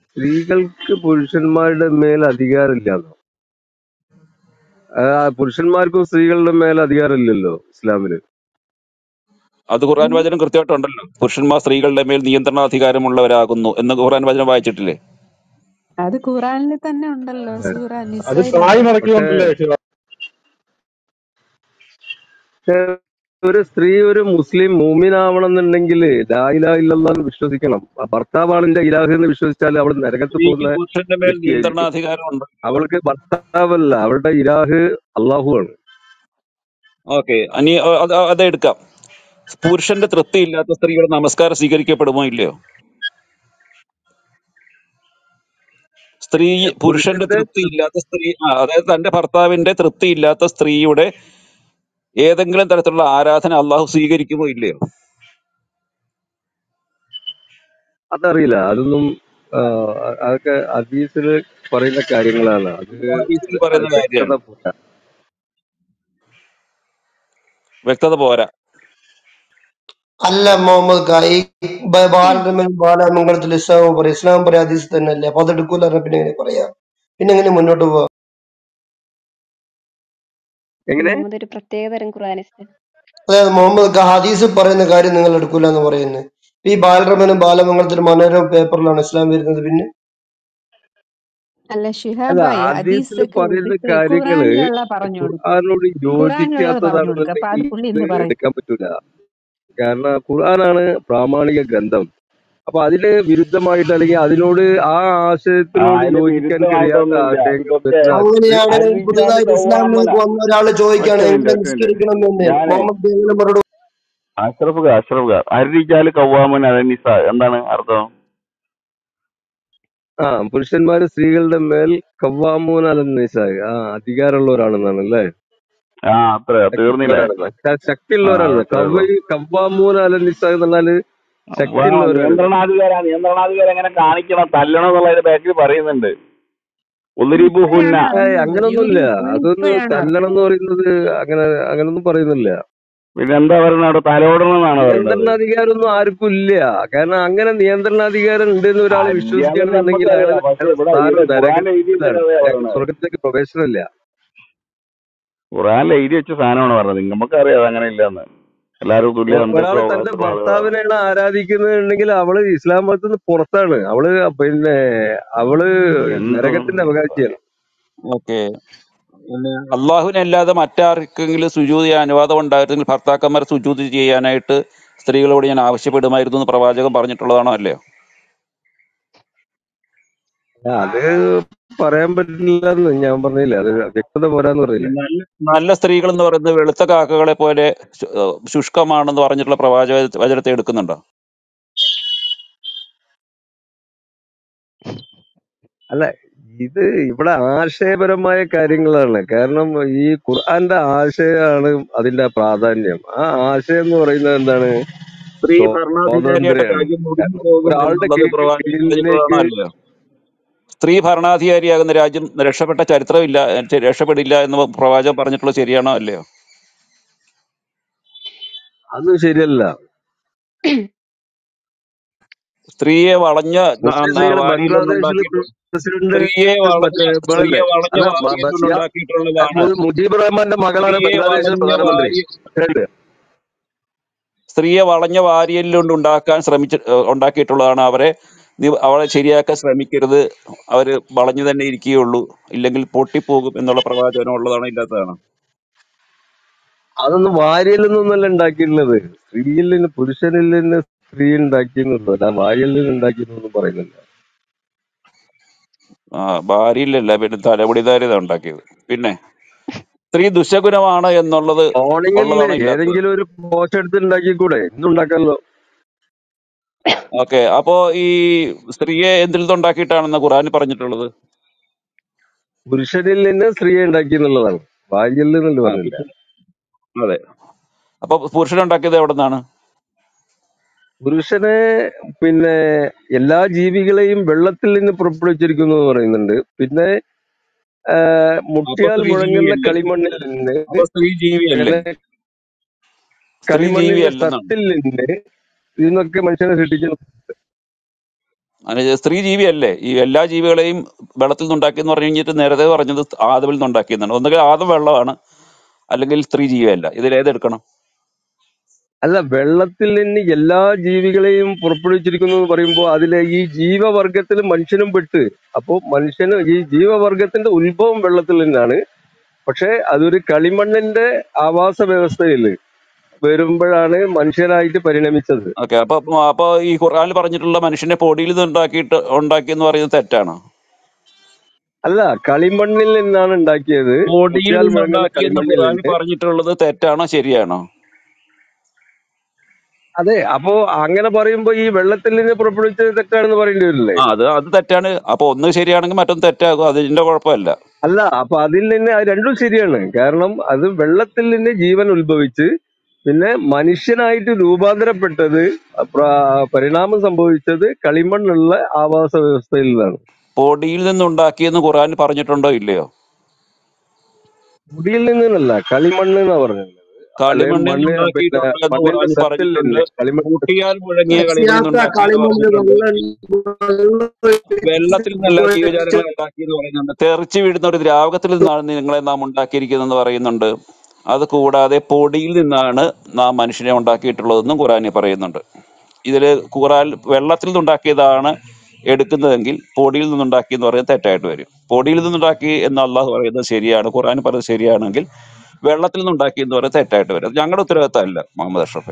സ്ത്രീകൾക്ക് പുരുഷന്മാരുടെ മേൽ അധികാരമില്ലാന്നോ ആ, പുരുഷന്മാർക്കും സ്ത്രീകളുടെ മേൽ അധികാരമില്ലല്ലോ ഇസ്ലാമില് അത് ഖുർആൻ വചനം കൃത്യമായിട്ടുണ്ടല്ലോ പുരുഷന്മാർ സ്ത്രീകളുടെ മേൽ നിയന്ത്രണാധികാരമുള്ളവരാകുന്നു എന്ന് ഖുർആൻ വചനം വായിച്ചിട്ടില്ലേ അത് ഖുറാനിൽ തന്നെ ഉണ്ടല്ലോ ഏ, സൂറ അത് നിസയിലുണ്ട് തായ് പക്ഷേ മടക്കിക്കൊണ്ടല്ലേ ശിവ പക്ഷേ ഒരു സ്ത്രീ ഒരു മുസ്ലിം മൂമിനാവണം എന്നുണ്ടെങ്കിൽ ലായിലായില്ലെന്ന് വിശ്വസിക്കണം ആ ഭർത്താവാണ് എന്റെ ഇലാഹ് എന്ന് വിശ്വസിച്ചാൽ അവൾ നരകത്ത് സ്ത്രീക്ക് പോകുന്ന പുരുഷന്റെ മേൽ വ്യക്തിയായിരിക്കും നിയന്ത്രണാധികാരമുണ്ട് അവൾക്ക് ഭർത്താവല്ല അവളുടെ ഇലാഹ് അള്ളാഹു ആണ് ഓക്കെ ഇനി അത് അത് എടുക്കാം പുരുഷന്റെ തൃപ്തി ഇല്ലാത്ത സ്ത്രീയുടെ നമസ്കാരം സ്വീകരിക്കപ്പെടുമോ ഇല്ലയോ സ്ത്രീ പുരുഷന്റെ പുരുഷന്റെ തൃപ്തി ഇല്ലാത്ത സ്ത്രീ ആ, അതായത് തന്റെ ഭർത്താവിന്റെ തൃപ്തി ഇല്ലാത്ത സ്ത്രീയുടെ ഏതെങ്കിലും തരത്തിലുള്ള ആരാധന അള്ളാഹു സ്വീകരിക്കുമോ ഇല്ലയോ അതറിയില്ല അതൊന്നും ആ, അതൊക്കെ ഹദീസിൽ പറയുന്ന കാര്യങ്ങളാണ് അത് ഇത് ഹദീസിൽ അത് പറയുന്ന വ്യക്തത കാര്യമാണ് പോരാ വ്യക്തത പോരാ അല്ല മുഹമ്മദ് ഖാ, ഈ ബ- ബാലരമൻ ബാലമംഗളത്തിൽ ഇസ്ലാം പറയും ഇസ്ലാം പറയാം ഹദീസ് തന്നെ അല്ലേ അപ്പൊ അതെടുക്കൂല പറഞ്ഞാ പിന്നെ എങ്ങനെ പറയാ പിന്നെ എങ്ങനെ മുന്നോട്ട് പോവാ എങ്ങനെ മുഹമ്മദ് ഒരു പ്രത്യേകതരം ഖുറാനിസ്റ്റ് അതായത് മുഹമ്മദ് ഖാ ഹദീസ് പറയുന്ന കാര്യം നിങ്ങൾ എടുക്കൂല എന്ന് പറയുന്നത് ഈ ബാലരമനും ബാലമംഗളത്തിലും മനോരമ പേപ്പറിലാണ് ഇസ്ലാം വരുന്നത് പിന്നെ അല്ല അല്ല ഷിഹാബായി ഹദീസിൽ ഹദീസൊക്കെ പറയുന്ന വിട്ടിട്ട് കാര്യങ്ങള് ഖുറാനിലുള്ള പറഞ്ഞു കൊടുക്കും ഖുർആാനോട് ഖുറാനിലുള്ള പറഞ്ഞു കൊടുക്കുക അപ്പൊ അത് യോജിക്കാത്തതാണെന്നുണ്ടെങ്കിൽ പുള്ളി ഇത് എന്ത് പറയും എടുക്കാൻ പറ്റൂല കാരണം ഖുർആനാണ് പ്രാമാണിക ഗ്രന്ഥം അപ്പൊ അതിന് വിരുദ്ധമായിട്ട് അല്ലെങ്കിൽ അതിനോട് ആ ആ ആശയത്തിനോട് അതിന് യോജിക്കാൻ കഴിയാത്ത വിരുദ്ധമായിട്ടൊന്നുമില്ല ആശയങ്ങൾ ഇതൊക്കെ വരുന്ന അങ്ങനെയാണെങ്കിൽ അറിയിച്ചാൽ പുതുതായിട്ട് ഇസ്ലാമിലേക്ക് കൗവാമന വന്ന ഒരാൾ ചോദിക്കാണ് ഒറ്റ എങ്ങനെ മിനിറ്റ് ഒറ്റ മിനിറ്റ് നിസ്കരിക്കണം എന്ന് ഞാനേ മുഹമ്മദ് എങ്ങനെ മറുപടി അഷ്റഫ് ഖാ, അഷ്റഫ് ഖാ. അറിയിച്ചാൽ കൗവാമൻ അലനിസ എന്താണ് അർത്ഥം ആ പുരുഷന്മാര് സ്ത്രീകളുടെ മേൽ കവ്വാമൂൻ അലന്നിസായി ആ അധികാരമുള്ളവരാണെന്നാണ് അല്ലേ ആ അത്ര തീർന്നില്ലേ ശക്തിയുള്ളവരാണ് ശ- ആ ശക്തിയുള്ളവരാണ് അത്രേ ഉള്ളൂ കവ്വ കവ്വാമൂൻ അലന്നിസ എന്ന് പറഞ്ഞാല് വാ ശക്തിയുള്ളവരാണ് നിയന്ത്രണാധികാരം നിയന്ത്രണാധികാരം എങ്ങനെ കാണിക്കണം തല്ലണം എന്നുള്ളതിന്റെ ബാക്കിൽ പറയുന്നുണ്ട് ഉദരിബുഹുന്ന ഇപ്പോഴാണ് ഏയ് വന്നത് അങ്ങനൊന്നുമില്ല യൂറി അതൊന്നും ഇപ്പോഴാണ് തല്ലണം എന്ന് പറയുന്നത് അങ്ങനെ അങ്ങനൊന്നും പറയുന്നില്ല പിന്നെ എന്താ പറയുന്നത് അവിടെ തലോടണം എന്നാണ് പറയുന്നത് നിയന്ത്രണാധികാരമൊന്നും ആർക്കും ഇല്ല കാരണം അങ്ങനെ നിയന്ത്രണാധികാരം ഉണ്ടെന്ന് ഒരാൾ ഇല്ലാന്ന് വിശ്വസിക്കുകയാണെന്നുണ്ടെങ്കിൽ നമുക്കറിയാം പക്ഷെ അയാളുടെ ഇവിടെ സ്ഥാനം ഇവിടെ ഖുറാനിൽ എഴുതി നരകത്തിലാണ് വെച്ചതേ അയാൾക്ക് പറയുന്നത് സ്വർഗത്തിലേക്ക് പ്രവേശനമില്ല ഖുറാനിൽ എഴുതി വെച്ച സാധനമാണ് പറഞ്ഞത് നമുക്കറിയാം അത് അങ്ങനെ ഇല്ലെന്ന് എല്ലാവരും തുല്യ ഒ- ഒരാൾ തന്റെ അന്തസ്സുള്ള ആളുകളാണ് ഭർത്താവിനെയാണ് ആരാധിക്കുന്നുണ്ടെങ്കിൽ അവള് ഇസ്ലാം മതത്തിൽ നിന്ന് പുറത്താണ് അവള് പിന്നെ അവള് എന്ത് നരകത്തിന്റെ അവകാശിയാണ് ഓക്കെ പിന്നെ അള്ളാഹുവിനെ അല്ലാതെ മറ്റാർക്കെങ്കിലും സുജൂത് ചെയ്യാൻ അനുവാദം ഉണ്ടായിരുന്നെങ്കിൽ ഭർത്താക്കന്മാരെ സുജൂത് ചെയ്യാനായിട്ട് സ്ത്രീകളോട് ഞാൻ ആവശ്യപ്പെടുമായിരുന്നു എന്ന് പ്രവാചകൻ പറഞ്ഞിട്ടുള്ളതാണോ അല്ലയോ ആ, അത് പറയാൻ പറ്റില്ല എന്ന് ഞാൻ പറഞ്ഞില്ല അത് വ്യക്തത പോരാന്ന് പറയില്ല നല്ല നല്ല സ്ത്രീകൾ എന്ന് പറയുന്നത് വെളുത്ത കാക്കകളെ പോലെ ശു- ഏഹ് ശുഷ്കമാണെന്ന് പറഞ്ഞിട്ടുള്ള പ്രവാചക വചനത്തെ എടുക്കുന്നുണ്ടോ അല്ല ഇത് ഇവിടെ ആശയപരമായ കാര്യങ്ങളാണ് കാരണം ഈ ഖുർആന്റെ ആശയമാണ് അതിന്റെ പ്രാധാന്യം ആ ആശയം എന്ന് പറയുന്നത് എന്താണ് സ്ത്രീ സ്വ- ഭരണാധികാരിയായിട്ട് സ്വാതന്ത്ര്യമാണ് രാജ്യം മുടിഞ്ഞു കാരണം പോകും ഒരാളുടെ എന്നുള്ളത് കീഴിൽ- പ്രവാചകൻ കീഴിലേക്ക് പറഞ്ഞിട്ടുള്ളതാണോ അല്ലയോ സ്ത്രീ ഭരണാധികാരിയാകുന്ന രാജ്യം രക്ഷപ്പെട്ട ചരിത്രമില്ല ചെ- രക്ഷപ്പെടില്ല എന്ന് പ്രവാചകൻ പറഞ്ഞിട്ടുള്ളത് ശരിയാണോ അല്ലയോ അതൊന്നും ശരിയല്ല സ്ത്രീയെ വളഞ്ഞ ന- മുസ്ലിം ന- സ്ത്രീകൾ വാരിയിൽ ബംഗ്ലാദേശിൽ കൊണ്ടുണ്ടാക്കിയിട്ട് പ്രസിഡന്റ് സ്ത്രീയെ വളഞ്ഞ മറ്റേ സ്ത്രീയെ ഇവളല്ലേ വളഞ്ഞ അല്ല മ- വാരിയിൽ ബസിയ കൊണ്ടുണ്ടാക്കിയിട്ടുള്ളതാണ് മു- മുജീബ് റഹ്മാന്റെ മകളാണ് സ്ത്രീയെ ബംഗ്ലാദേശിലെ വളഞ്ഞ പ്രധാനമന്ത്രി വാരി പ്രസിഡന്റ് സ്ത്രീയെ വളഞ്ഞ വാരിയലിൽ കൊണ്ട് ഉണ്ടാക്കാൻ ശ്രമിച്ച ഏഹ് ഉണ്ടാക്കിയിട്ടുള്ളതാണ് അവരെ നി- അവളെ ശരിയാക്കാൻ ശ്രമിക്കരുത് അവര് വളഞ്ഞു തന്നെ ഇരിക്കുകയുള്ളൂ ഇല്ലെങ്കിൽ പൊട്ടിപ്പോകും എന്നുള്ള പ്രവാചകനം ഉള്ളതാണോ ഇല്ലാത്തതാണോ അതൊന്നും വാരിയിൽ നിന്നൊന്നല്ല ഉണ്ടാക്കിയിട്ടുള്ളത് സ്ത്രീയിൽ നിന്ന് പുരുഷനിൽ നിന്ന് സ്ത്രീ ഉണ്ടാക്കിയെന്നുള്ളൂ അല്ല വാരിയിൽ നിന്ന് ഉണ്ടാക്കിയെന്നൊന്നും പറയുന്നില്ല ആ ഭാര്യയിലല്ല പിന്നെ തലമുടിതാരിത ഉണ്ടാക്കിയത് പിന്നെ സ്ത്രീ ദുശകുനമാണ് എന്നുള്ളത് മോർണിംഗിൽ ഉള്ളതാണോ ഇല്ലാത്തത് ഏതെങ്കിലും ഒരു പോസ്റ്റ് എടുത്ത് ഉണ്ടാക്കിക്കൂടെ ഇന്നും ഉണ്ടാക്കാമല്ലോ ഓക്കെ അപ്പോ ഈ സ്ത്രീയെ എന്തിൽ നിന്നുണ്ടാക്കിയിട്ടാണെന്ന് ഖുറാനിൽ പറഞ്ഞിട്ടുള്ളത് പുരുഷനിൽ നിന്ന് സ്ത്രീയെ ഉണ്ടാക്കി എന്നുള്ളതാണ് വാരിയിൽ നിന്നല്ല ആ, പറഞ്ഞില്ല അതെ അപ്പൊ പുരുഷനുണ്ടാക്കിയത് എവിടെ നിന്നാണ് പുരുഷനെ പിന്നെ എല്ലാ ജീവികളെയും വെള്ളത്തിൽ നിന്ന് പുറപ്പെടുവിച്ചിരിക്കുന്നു എന്ന് പറയുന്നുണ്ട് പിന്നെ ആ, അപ്പൊ മുട്ടിയാൽ സ്ത്രീ മുഴങ്ങുന്ന ജീവിയല്ലേ കളിമണ്ണിൽ നിന്ന് അപ്പൊ സ്ത്രീ ജീവിയല്ലേ അങ്ങനെ സ്ത്രീ കളിമണ്ണിന്റെ ജീവിയല്ലെന്നാണ് സത്തിൽ നിന്ന് ഇതിന്നൊക്കെ മനുഷ്യനെ സൃഷ്ടിക്കുന്നു അതിന് സ്ത്രീ ജീവിയല്ലേ ഈ എല്ലാ ജീവികളെയും വെള്ളത്തിൽ നിന്നുണ്ടാക്കി എന്ന് പറഞ്ഞു കഴിഞ്ഞിട്ട് നേരത്തെ പറഞ്ഞത് ആദമിൽ നിന്നുണ്ടാക്കിയെന്നാണ് ഒന്നുകിൽ ആദം വെള്ളമാണ് അല്ലെങ്കിൽ സ്ത്രീ ജീവിയല്ല ഇതിലേതെടുക്കണം അല്ല വെള്ളത്തിൽ നിന്ന് എല്ലാ ജീവികളെയും പുറപ്പെടുവിച്ചിരിക്കുന്നു എന്ന് പറയുമ്പോൾ അതിലെ ഈ ജീവവർഗത്തിൽ മനുഷ്യനും പെട്ട് അപ്പോ മനുഷ്യന് ഈ ജീവവർഗത്തിന്റെ ഉത്ഭവം വെള്ളത്തിൽ നിന്നാണ് പക്ഷെ അതൊരു കളിമണ്ണിന്റെ ആവാസ വ്യവസ്ഥയിൽ വരുമ്പോഴാണ് മനുഷ്യരായിട്ട് പരിണമിച്ചത് ഓക്കെ അപ്പൊ അപ്പൊ ഈ ഖുർആനിൽ പറഞ്ഞിട്ടുള്ള മനുഷ്യനെ പൊടിയിൽ നിന്ന് ഉണ്ടാക്കിയിട്ട് ഉണ്ടാക്കി എന്ന് പറയുന്നത് തെറ്റാണ് അല്ല കളിമണ്ണിൽ നിന്നാണ് ഉണ്ടാക്കിയത് പൊടിയിൽ മുട്ടിയാൽ നിന്ന് മുഴങ്ങുന്ന ഉണ്ടാക്കി എന്ന് കളിമണ്ണിൽ ഖുർആനിൽ നിന്ന് പറഞ്ഞിട്ടുള്ളത് തെറ്റാണോ ശരിയാണോ അതെ അപ്പോ അങ്ങനെ പറയുമ്പോ ഈ വെള്ളത്തിൽ നിന്ന് പുറപ്പെടുവിച്ചത് തെറ്റാണെന്ന് പറയേണ്ടി വരില്ലേ ആ അത് അത് തെറ്റാണ് അപ്പൊ ഒന്ന് ശരിയാണെങ്കിൽ മറ്റൊന്ന് തെറ്റാകും അതിന്റെ കുഴപ്പമല്ല അല്ല അപ്പൊ അതിൽ നിന്ന് അത് രണ്ടും ശരിയാണ് കാരണം അത് വെള്ളത്തിൽ നിന്ന് ജീവൻ ഉത്ഭവിച്ച് പിന്നെ മനുഷ്യനായിട്ട് രൂപാന്തരപ്പെട്ടത് പ്ര- പരിണാമം സംഭവിച്ചത് കളിമണ്ണുള്ള ആവാസ വ്യവസ്ഥയിൽ നിന്നാണ് പൊടിയിൽ നിന്നുണ്ടാക്കിയെന്ന് ഖുർആനിൽ പറഞ്ഞിട്ടുണ്ടോ ഇല്ലയോ മുടിയിൽ നിന്നല്ല കളിമണ്ണ് എന്നാ പറഞ്ഞത് അല്ലെ കളിമണ്ണിൽ മണ്ണ് പിന്നെ നിന്നുണ്ടാക്കിയിട്ടുണ്ട് എന്ന് മണ്ണിന്റെ ഖുർആനിൽ സത്തിൽ പറഞ്ഞിട്ടുണ്ട് നിന്ന് കളിമണ്ണ് മുട്ടിയാൽ മുഴങ്ങിയ കളിമണ്ണ് സിയാസ ഉണ്ടാക്കി എന്ന് കളിമണ്ണിൽ പറഞ്ഞിട്ടുണ്ട് വെള്ളം വെള്ളത്തിൽ നിന്നല്ല ജീവജാലങ്ങളെ ഉണ്ടാക്കി എന്ന് പറയുന്നുണ്ട് തെറിച്ച് വീഴുന്ന ഒരു ദ്രാവകത്തിൽ നിന്നാണ് നിങ്ങളെ നാം ഉണ്ടാക്കിയിരിക്കുന്നതെന്ന് പറയുന്നുണ്ട് അത് കൂടാതെ പൊടിയിൽ നിന്നാണ് നാം മനുഷ്യനെ ഉണ്ടാക്കിയിട്ടുള്ളതെന്നും ഖുറാനി പറയുന്നുണ്ട് ഇതില് ഖുറാൻ വെള്ളത്തിൽ നിന്നുണ്ടാക്കിയതാണ് എടുക്കുന്നതെങ്കിൽ പൊടിയിൽ നിന്നുണ്ടാക്കി എന്ന് പറയുന്നത് തെറ്റായിട്ട് വരും പൊടിയിൽ നിന്നുണ്ടാക്കി എന്ന് അള്ളാഹു പറയുന്നത് ശരിയാണ് ഖുറാൻ പറയുന്നത് ശരിയാണെങ്കിൽ വെള്ളത്തിൽ നിന്നുണ്ടാക്കി എന്ന് പറയുന്നത് തെറ്റായിട്ട് വരും അത് ഞങ്ങളുടെ ഉത്തരവാദിത്തമല്ല മുഹമ്മദ് അഷ്റഫെ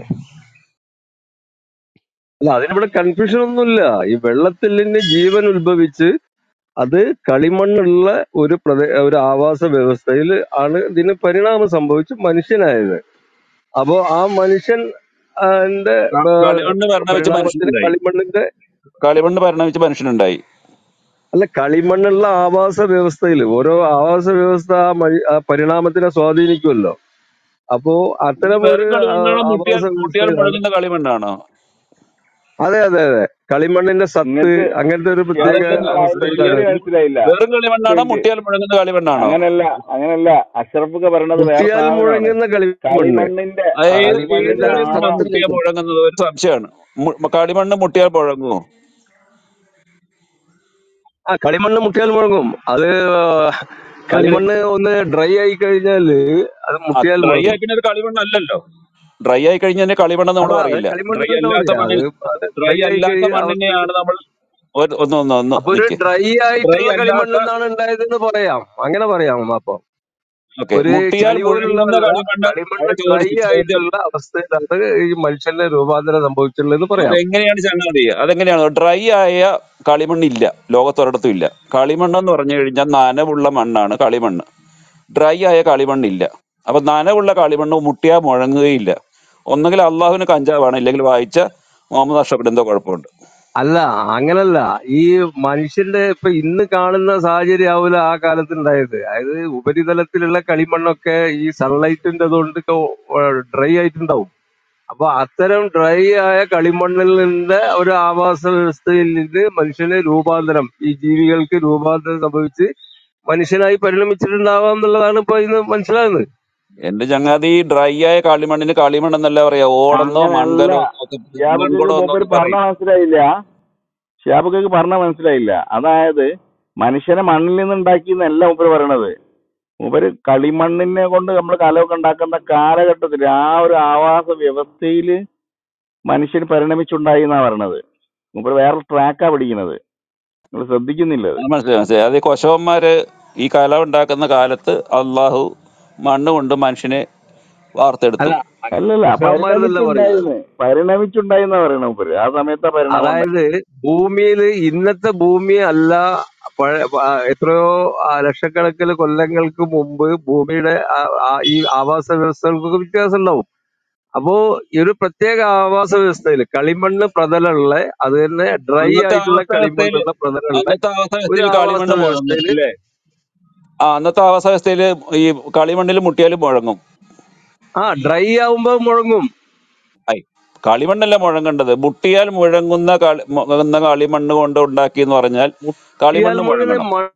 അല്ല അതിനിവിടെ കൺഫ്യൂഷൻ ഒന്നുമില്ല ഈ വെള്ളത്തിൽ നിന്ന് ജീവൻ ഉത്ഭവിച്ച് അത് കളിമണ്ണുള്ള ഒരു പ്രദേ ഒരു ആവാസ വ്യവസ്ഥയിൽ ആണ് ഇതിന് പരിണാമം സംഭവിച്ച് മനുഷ്യനായത് അപ്പോ ആ മനുഷ്യൻ ആ, ന്റെ ക- കളിമണ്ണ് പരിണമിച്ച് പരിണാമത്തിന് മനുഷ്യനുണ്ടായി കളിമണ്ണിന്റെ കളിമണ്ണ് പരിണമിച്ച് മനുഷ്യനുണ്ടായി അല്ല കളിമണ്ണുള്ള ആവാസ വ്യവസ്ഥയിൽ ഓരോ ആവാസ വ്യവസ്ഥ ആ മഴി- ആ പരിണാമത്തിനെ സ്വാധീനിക്കുമല്ലോ അപ്പോ അത്തരം ഒരു വെറും ആ, കളിമണ്ണാണോ ആവാസ മുട്ടിയാൽ മുട്ടിയാൽ വ്യവസ്ഥയിലാണ് മുഴങ്ങുന്ന കളിമണ്ണാണോ അതെ അതെ അതെ കളിമണ്ണിന്റെ സത്ത് നിങ്ങൾക്ക് അങ്ങനത്തെ ഒരു പ്രത്യേക അതെങ്ങനെ അതിന്റെ അവസ്ഥയിലാണ് ക്ലിയർ മനസ്സിലായില്ല വെറും കളിമണ്ണാണോ മിനിറ്റ് മുട്ടിയാൽ മുഴങ്ങുന്ന കളിമണ്ണാണോ അങ്ങനല്ല അങ്ങനല്ല അഷ്റഫൊക്കെ പറയണത് വേറെ മുട്ടിയാൽ സാധനമാണ് മുഴങ്ങുന്ന കളിമണ്ണ് കളിമണ്ണിന്റെ അത് ഏത് ഏത് കളിമണ്ണിന്റെ കളിമണ്ണാ ആവാസ മുട്ടിയാൽ മുഴങ്ങുന്നത് ഒരു സംശയമാണ് മു- കളിമണ്ണ് മുട്ടിയാൽ മുഴങ്ങുമോ ആ കളിമണ്ണ് മുട്ടിയാൽ മുഴങ്ങും അത് കളിമണ്ണ് ഒന്ന് ഡ്രൈ ആയി കഴിഞ്ഞാല് അത് മുട്ടിയാൽ ഡ്രൈ മുഴങ്ങും ആയി പിന്നെ അത് കളിമണ്ണല്ലല്ലോ ഡ്രൈ ആയി കഴിഞ്ഞാൽ കളിമണ്ണെന്ന് നമ്മൾ അതാ അത് പറയില്ല കളിമണ്ണ് ഡ്രൈ തന്നെ അല്ലാത്ത പറയാ മണ്ണിൽ അത് ഡ്രൈ ഡ്രൈ ആയി അല്ലാത്ത കഴിഞ്ഞ അവസ്ഥ മണ്ണിനെയാണ് നമ്മൾ ഒരു- ഒന്ന് ഒന്ന് ഒന്ന് അപ്പൊ ഒരു നിക്ക് ഡ്രൈ ഡ്രൈ ആയിട്ടുള്ള അല്ലാത്ത കളിമണ്ണെന്നാണ് ഉണ്ടായതെന്ന് പറയാം അങ്ങനെ പറയാം അപ്പൊ ഓക്കെ ഒരു മുട്ടിയാൽ ചളി മുഴങ്ങുന്ന പോലുള്ളതല്ല കളിമണ്ണ് കളിമണ്ണ് അവിടെ ഡ്രൈ ചോദിച്ചു ചോദ്യം ആയിട്ടുള്ള അവസ്ഥയിലാണ് ഈ മനുഷ്യന്റെ രൂപാന്തരം സംഭവിച്ചിട്ടുള്ളത് പറയാം അതെങ്ങനെയാണ് ചങ്ങാതി അതെങ്ങനെയാണ് ഡ്രൈ ആയ കളിമണ്ണില്ല ലോകത്തൊരിടത്തും ഇല്ല കളിമണ്ണ് എന്ന് പറഞ്ഞു കഴിഞ്ഞാൽ നനവുള്ള മണ്ണാണ് കളിമണ്ണ് ഡ്രൈ ആയ കളിമണ്ണില്ല അപ്പൊ നനവുള്ള കളിമണ്ണ് മുട്ടിയാൽ മുഴങ്ങുകയില്ല ഒന്നുകിൽ അള്ളാഹുവിന് കഞ്ചാവാണ് ഇല്ലെങ്കിൽ വായിച്ച മുഹമ്മദ് അഷ്റഫിന് എന്തോ കുഴപ്പമുണ്ട് അല്ല അങ്ങനല്ല ഈ മനുഷ്യന്റെ ഇപ്പൊ ഇന്ന് കാണുന്ന സാഹചര്യം ആവില്ല ആ കാലത്ത് ഉണ്ടായത് അതായത് ഉപരിതലത്തിലുള്ള കളിമണ്ണൊക്കെ ഈ സൺലൈറ്റിന്റെ കൊണ്ട് ഡ്രൈ ആയിട്ടുണ്ടാവും അപ്പൊ അത്തരം ഡ്രൈ ആയ കളിമണ്ണിൽ നിന്ന് ഒരു ആവാസ വ്യവസ്ഥയിൽ നിന്ന് മനുഷ്യന് രൂപാന്തരം ഈ ജീവികൾക്ക് രൂപാന്തരം സംഭവിച്ച് മനുഷ്യനായി പരിണമിച്ചിട്ടുണ്ടാവാം എന്നുള്ളതാണ് ഇപ്പൊ ഇന്ന് മനസ്സിലാകുന്നത് എന്റെ ചങ്ങാതി ഡ്രൈ ആയ കളിമണ്ണിന് കളിമണ്ണ് എന്നല്ല പറയാ ഓടെന്നോ അങ്ങനല്ല മൺകലോ ഒക്കെ ഷിയാബുക്ക് മൺകുടോ മൂപ്പര് എന്നൊക്കെ പറഞ്ഞ പറയും മനസ്സിലായില്ല ഷിയാബുക്ക് പറഞ്ഞ മനസ്സിലായില്ല അതായത് മനുഷ്യനെ മണ്ണിൽ നിന്ന് ഉണ്ടാക്കിയെന്നല്ല മൂപ്പര് പറയണത് മൂപ്പര് കളിമണ്ണിനെ കൊണ്ട് നമ്മൾ കലമൊക്കെ ഉണ്ടാക്കുന്ന കാലഘട്ടത്തിൽ ആ ഒരു ആവാസ വ്യവസ്ഥയിൽ മനുഷ്യൻ പരിണമിച്ചുണ്ടായി എന്നാ പറയണത് മൂപ്പര് വേറെ ട്രാക്കാ പിടിക്കുന്നത് നിങ്ങൾ ശ്രദ്ധിക്കുന്നില്ല അത് ആ, മനസ്സിലായി മനസ്സിലായി അത് ഈ കൊശവന്മാര് ഈ കല ഉണ്ടാക്കുന്ന കാലത്ത് അള്ളാഹു മണ്ണ് കൊണ്ട് മനുഷ്യനെ വാർത്തെടുത്തു അല്ല അല്ലല്ല കർഷകന്മാരെന്നല്ല പറയുന്നത് പരിണമിച്ചുണ്ടായിന്ന് പരിണമിച്ചുണ്ടായിന്നാ പറയണ മൂപ്പര് ആ സമയത്താ പരിണാമം ഉണ്ടായി അതായത് ഭൂമിയിൽ ഇന്നത്തെ ഭൂമി അല്ല പഴ- ആ, എത്രയോ ആ, ലക്ഷക്കണക്കിന് കൊല്ലങ്ങൾക്ക് മുമ്പ് ഭൂമിയുടെ ആ- ആ- ഈ ആവാസ വ്യവസ്ഥകൾക്കൊക്കെ വ്യത്യാസം ഉണ്ടാവും അപ്പോ ഈ ഒരു പ്രത്യേക ആവാസ വ്യവസ്ഥയിൽ കളിമണ്ണ് പ്രതലുള്ള അത് തന്നെ ഡ്രൈ അന്നത്തെ ആയിട്ടുള്ള ആവാസ വ്യവസ്ഥയിൽ കളിമണ്ണുള്ള പ്രതലുള്ള അന്നത്തെ ആവാസ ഒരു വ്യവസ്ഥയിൽ ആവാസ കളിമണ്ണ് മുഴങ്ങും വ്യവസ്ഥയിൽ അല്ലേ ആ അന്നത്തെ ആവാസ വ്യവസ്ഥയിൽ ഈ കളിമണ്ണിൽ മുട്ടിയാലും മുഴങ്ങും ആ ഡ്രൈ ആവുമ്പോ മുഴങ്ങും ഐ കളിമണ്ണല്ല മുഴങ്ങേണ്ടത് മുട്ടിയാൽ മുഴങ്ങുന്ന കളി മുഴങ്ങുന്ന കളിമണ്ണ് കൊണ്ട് ഉണ്ടാക്കി എന്ന് പറഞ്ഞാൽ മുട്ടിയാൽ കളിമണ്ണ് മുഴങ്ങുന്ന മുഴങ്ങണം